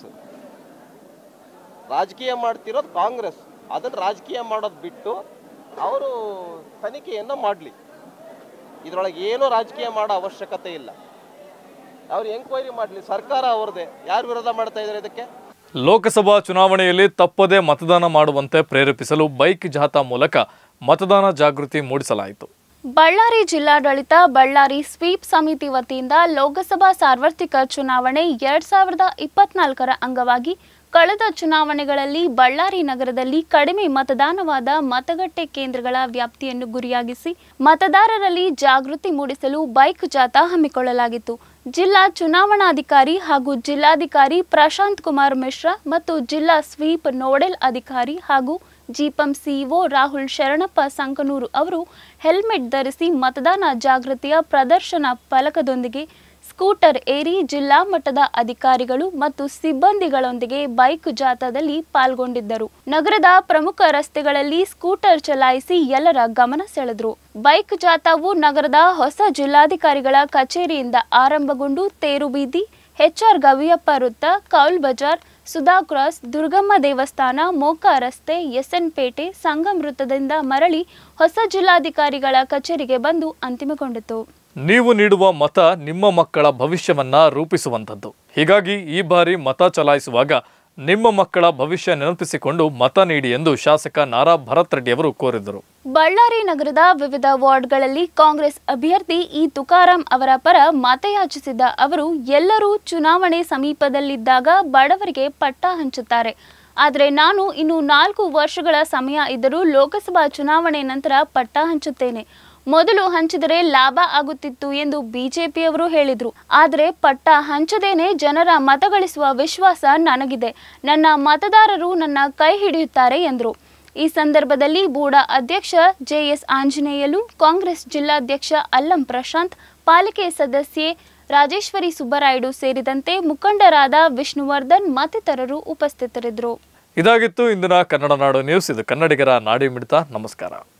ರಾಜಕೀಯ ಮಾಡ್ತಿರೋದು ಕಾಂಗ್ರೆಸ್ ಅದನ್ನು ರಾಜಕೀಯ ಮಾಡೋದು ಬಿಟ್ಟು ಅವರು ತನಿಖೆಯನ್ನು ಮಾಡಲಿ ಇದ್ರೊಳಗೆ ಏನೂ ರಾಜಕೀಯ ಮಾಡೋ ಅವಶ್ಯಕತೆ ಇಲ್ಲ ಅವ್ರು ಎಂಕ್ವೈರಿ ಮಾಡಲಿ ಸರ್ಕಾರ ಅವ್ರದ್ದೇ ಯಾರು ವಿರೋಧ ಮಾಡ್ತಾ ಇದ್ದಾರೆ ಇದಕ್ಕೆ ಲೋಕಸಭಾ ಚುನಾವಣೆಯಲ್ಲಿ ತಪ್ಪದೇ ಮತದಾನ ಮಾಡುವಂತೆ ಪ್ರೇರೇಪಿಸಲು ಬೈಕ್ ಜಾಥಾ ಮೂಲಕ ಮತದಾನ ಜಾಗೃತಿ ಮೂಡಿಸಲಾಯಿತು ಬಳ್ಳಾರಿ ಜಿಲ್ಲಾಡಳಿತ ಬಳ್ಳಾರಿ ಸ್ವೀಪ್ ಸಮಿತಿ ವತಿಯಿಂದ ಲೋಕಸಭಾ ಸಾರ್ವತ್ರಿಕ ಚುನಾವಣೆ ಎರಡ್ ಸಾವಿರದ ಇಪ್ಪತ್ನಾಲ್ಕರ ಅಂಗವಾಗಿ ಕಳೆದ ಚುನಾವಣೆಗಳಲ್ಲಿ ಬಳ್ಳಾರಿ ನಗರದಲ್ಲಿ ಕಡಿಮೆ ಮತದಾನವಾದ ಮತಗಟ್ಟೆ ಕೇಂದ್ರಗಳ ವ್ಯಾಪ್ತಿಯನ್ನು ಗುರಿಯಾಗಿಸಿ ಮತದಾರರಲ್ಲಿ ಜಾಗೃತಿ ಮೂಡಿಸಲು ಬೈಕ್ ಜಾಥಾ ಹಮ್ಮಿಕೊಳ್ಳಲಾಗಿತ್ತು ಜಿಲ್ಲಾ ಚುನಾವಣಾಧಿಕಾರಿ ಹಾಗೂ ಜಿಲ್ಲಾಧಿಕಾರಿ ಪ್ರಶಾಂತ್ ಕುಮಾರ್ ಮಿಶ್ರಾ ಮತ್ತು ಜಿಲ್ಲಾ ಸ್ವೀಪ್ ನೋಡೆಲ್ ಅಧಿಕಾರಿ ಹಾಗೂ ಜಿಪಂ ಸಿಇಒ ರಾಹುಲ್ ಶರಣಪ್ಪ ಸಂಕನೂರು ಅವರು ಹೆಲ್ಮೆಟ್ ಧರಿಸಿ ಮತದಾನ ಜಾಗೃತಿಯ ಪ್ರದರ್ಶನ ಫಲಕದೊಂದಿಗೆ ಸ್ಕೂಟರ್ ಏರಿ ಜಿಲ್ಲಾ ಮಟ್ಟದ ಅಧಿಕಾರಿಗಳು ಮತ್ತು ಸಿಬ್ಬಂದಿಗಳೊಂದಿಗೆ ಬೈಕ್ ಜಾಥಾದಲ್ಲಿ ಪಾಲ್ಗೊಂಡಿದ್ದರು ನಗರದ ಪ್ರಮುಖ ರಸ್ತೆಗಳಲ್ಲಿ ಸ್ಕೂಟರ್ ಚಲಾಯಿಸಿ ಎಲ್ಲರ ಗಮನ ಸೆಳೆದ್ರು ಬೈಕ್ ಜಾಥಾವು ನಗರದ ಹೊಸ ಜಿಲ್ಲಾಧಿಕಾರಿಗಳ ಕಚೇರಿಯಿಂದ ಆರಂಭಗೊಂಡು ತೇರು ಬೀದಿ ಎಚ್ಆರ್ ಗವಿಯಪ್ಪ ವೃತ್ತ ಕೌಲ್ ಬಜಾರ್ ಸುಧಾ ಕ್ರಾಸ್ ದುರ್ಗಮ್ಮ ದೇವಸ್ಥಾನ ಮೋಕ ರಸ್ತೆ ಎಸ್ಎನ್ ಪೇಟೆ ಸಂಗಮ್ ವೃತ್ತದಿಂದ ಮರಳಿ ಹೊಸ ಜಿಲ್ಲಾಧಿಕಾರಿಗಳ ಕಚೇರಿಗೆ ಬಂದು ಅಂತಿಮಗೊಂಡಿತು ನೀವು ನೀಡುವ ಮತ ನಿಮ್ಮ ಮಕ್ಕಳ ಭವಿಷ್ಯವನ್ನ ರೂಪಿಸುವಂಥದ್ದು ಹೀಗಾಗಿ ಈ ಬಾರಿ ಮತ ಚಲಾಯಿಸುವಾಗ ನಿಮ್ಮ ಮಕ್ಕಳ ಭವಿಷ್ಯ ನೆನಪಿಸಿಕೊಂಡು ಮತ ನೀಡಿ ಎಂದು ಶಾಸಕ ನಾರಾ ಭರತ್ ರೆಡ್ಡಿ ಅವರು ಕೋರಿದರು ಬಳ್ಳಾರಿ ನಗರದ ವಿವಿಧ ವಾರ್ಡ್ಗಳಲ್ಲಿ ಕಾಂಗ್ರೆಸ್ ಅಭ್ಯರ್ಥಿ ಇ ತುಕಾರಾಂ ಅವರ ಪರ ಮತಯಾಚಿಸಿದ ಅವರು ಎಲ್ಲರೂ ಚುನಾವಣೆ ಸಮೀಪದಲ್ಲಿದ್ದಾಗ ಬಡವರಿಗೆ ಪಟ್ಟ ಹಂಚುತ್ತಾರೆ ಆದರೆ ನಾನು ಇನ್ನು ನಾಲ್ಕು ವರ್ಷಗಳ ಸಮಯ ಇದ್ದರೂ ಲೋಕಸಭಾ ಚುನಾವಣೆ ನಂತರ ಪಟ್ಟ ಹಂಚುತ್ತೇನೆ ಮೊದಲು ಹಂಚಿದರೆ ಲಾಭ ಆಗುತ್ತಿತ್ತು ಎಂದು ಬಿಜೆಪಿಯವರು ಹೇಳಿದ್ರು ಆದರೆ ಪಟ್ಟ ಹಂಚದೇನೆ ಜನರ ಮತಗಳಿಸುವ ವಿಶ್ವಾಸ ನನಗಿದೆ ನನ್ನ ಮತದಾರರು ನನ್ನ ಕೈ ಹಿಡಿಯುತ್ತಾರೆ ಎಂದರು ಈ ಸಂದರ್ಭದಲ್ಲಿ ಬೂಡಾ ಅಧ್ಯಕ್ಷ ಜೆಎಸ್ ಆಂಜನೇಯಲು ಕಾಂಗ್ರೆಸ್ ಜಿಲ್ಲಾಧ್ಯಕ್ಷ ಅಲ್ಲಂ ಪ್ರಶಾಂತ್ ಪಾಲಿಕೆ ಸದಸ್ಯೆ ರಾಜೇಶ್ವರಿ ಸುಬ್ಬರಾಯುಡು ಸೇರಿದಂತೆ ಮುಖಂಡರಾದ ವಿಷ್ಣುವರ್ಧನ್ ಮತ್ತಿತರರು ಉಪಸ್ಥಿತರಿದ್ದರು ಇದಾಗಿತ್ತು ಇಂದಿನ ಕನ್ನಡ ನಾಡು ನ್ಯೂಸ್ ಇದು ಕನ್ನಡಿಗರ ನಾಡಿ ಮಿಡಿತ ನಮಸ್ಕಾರ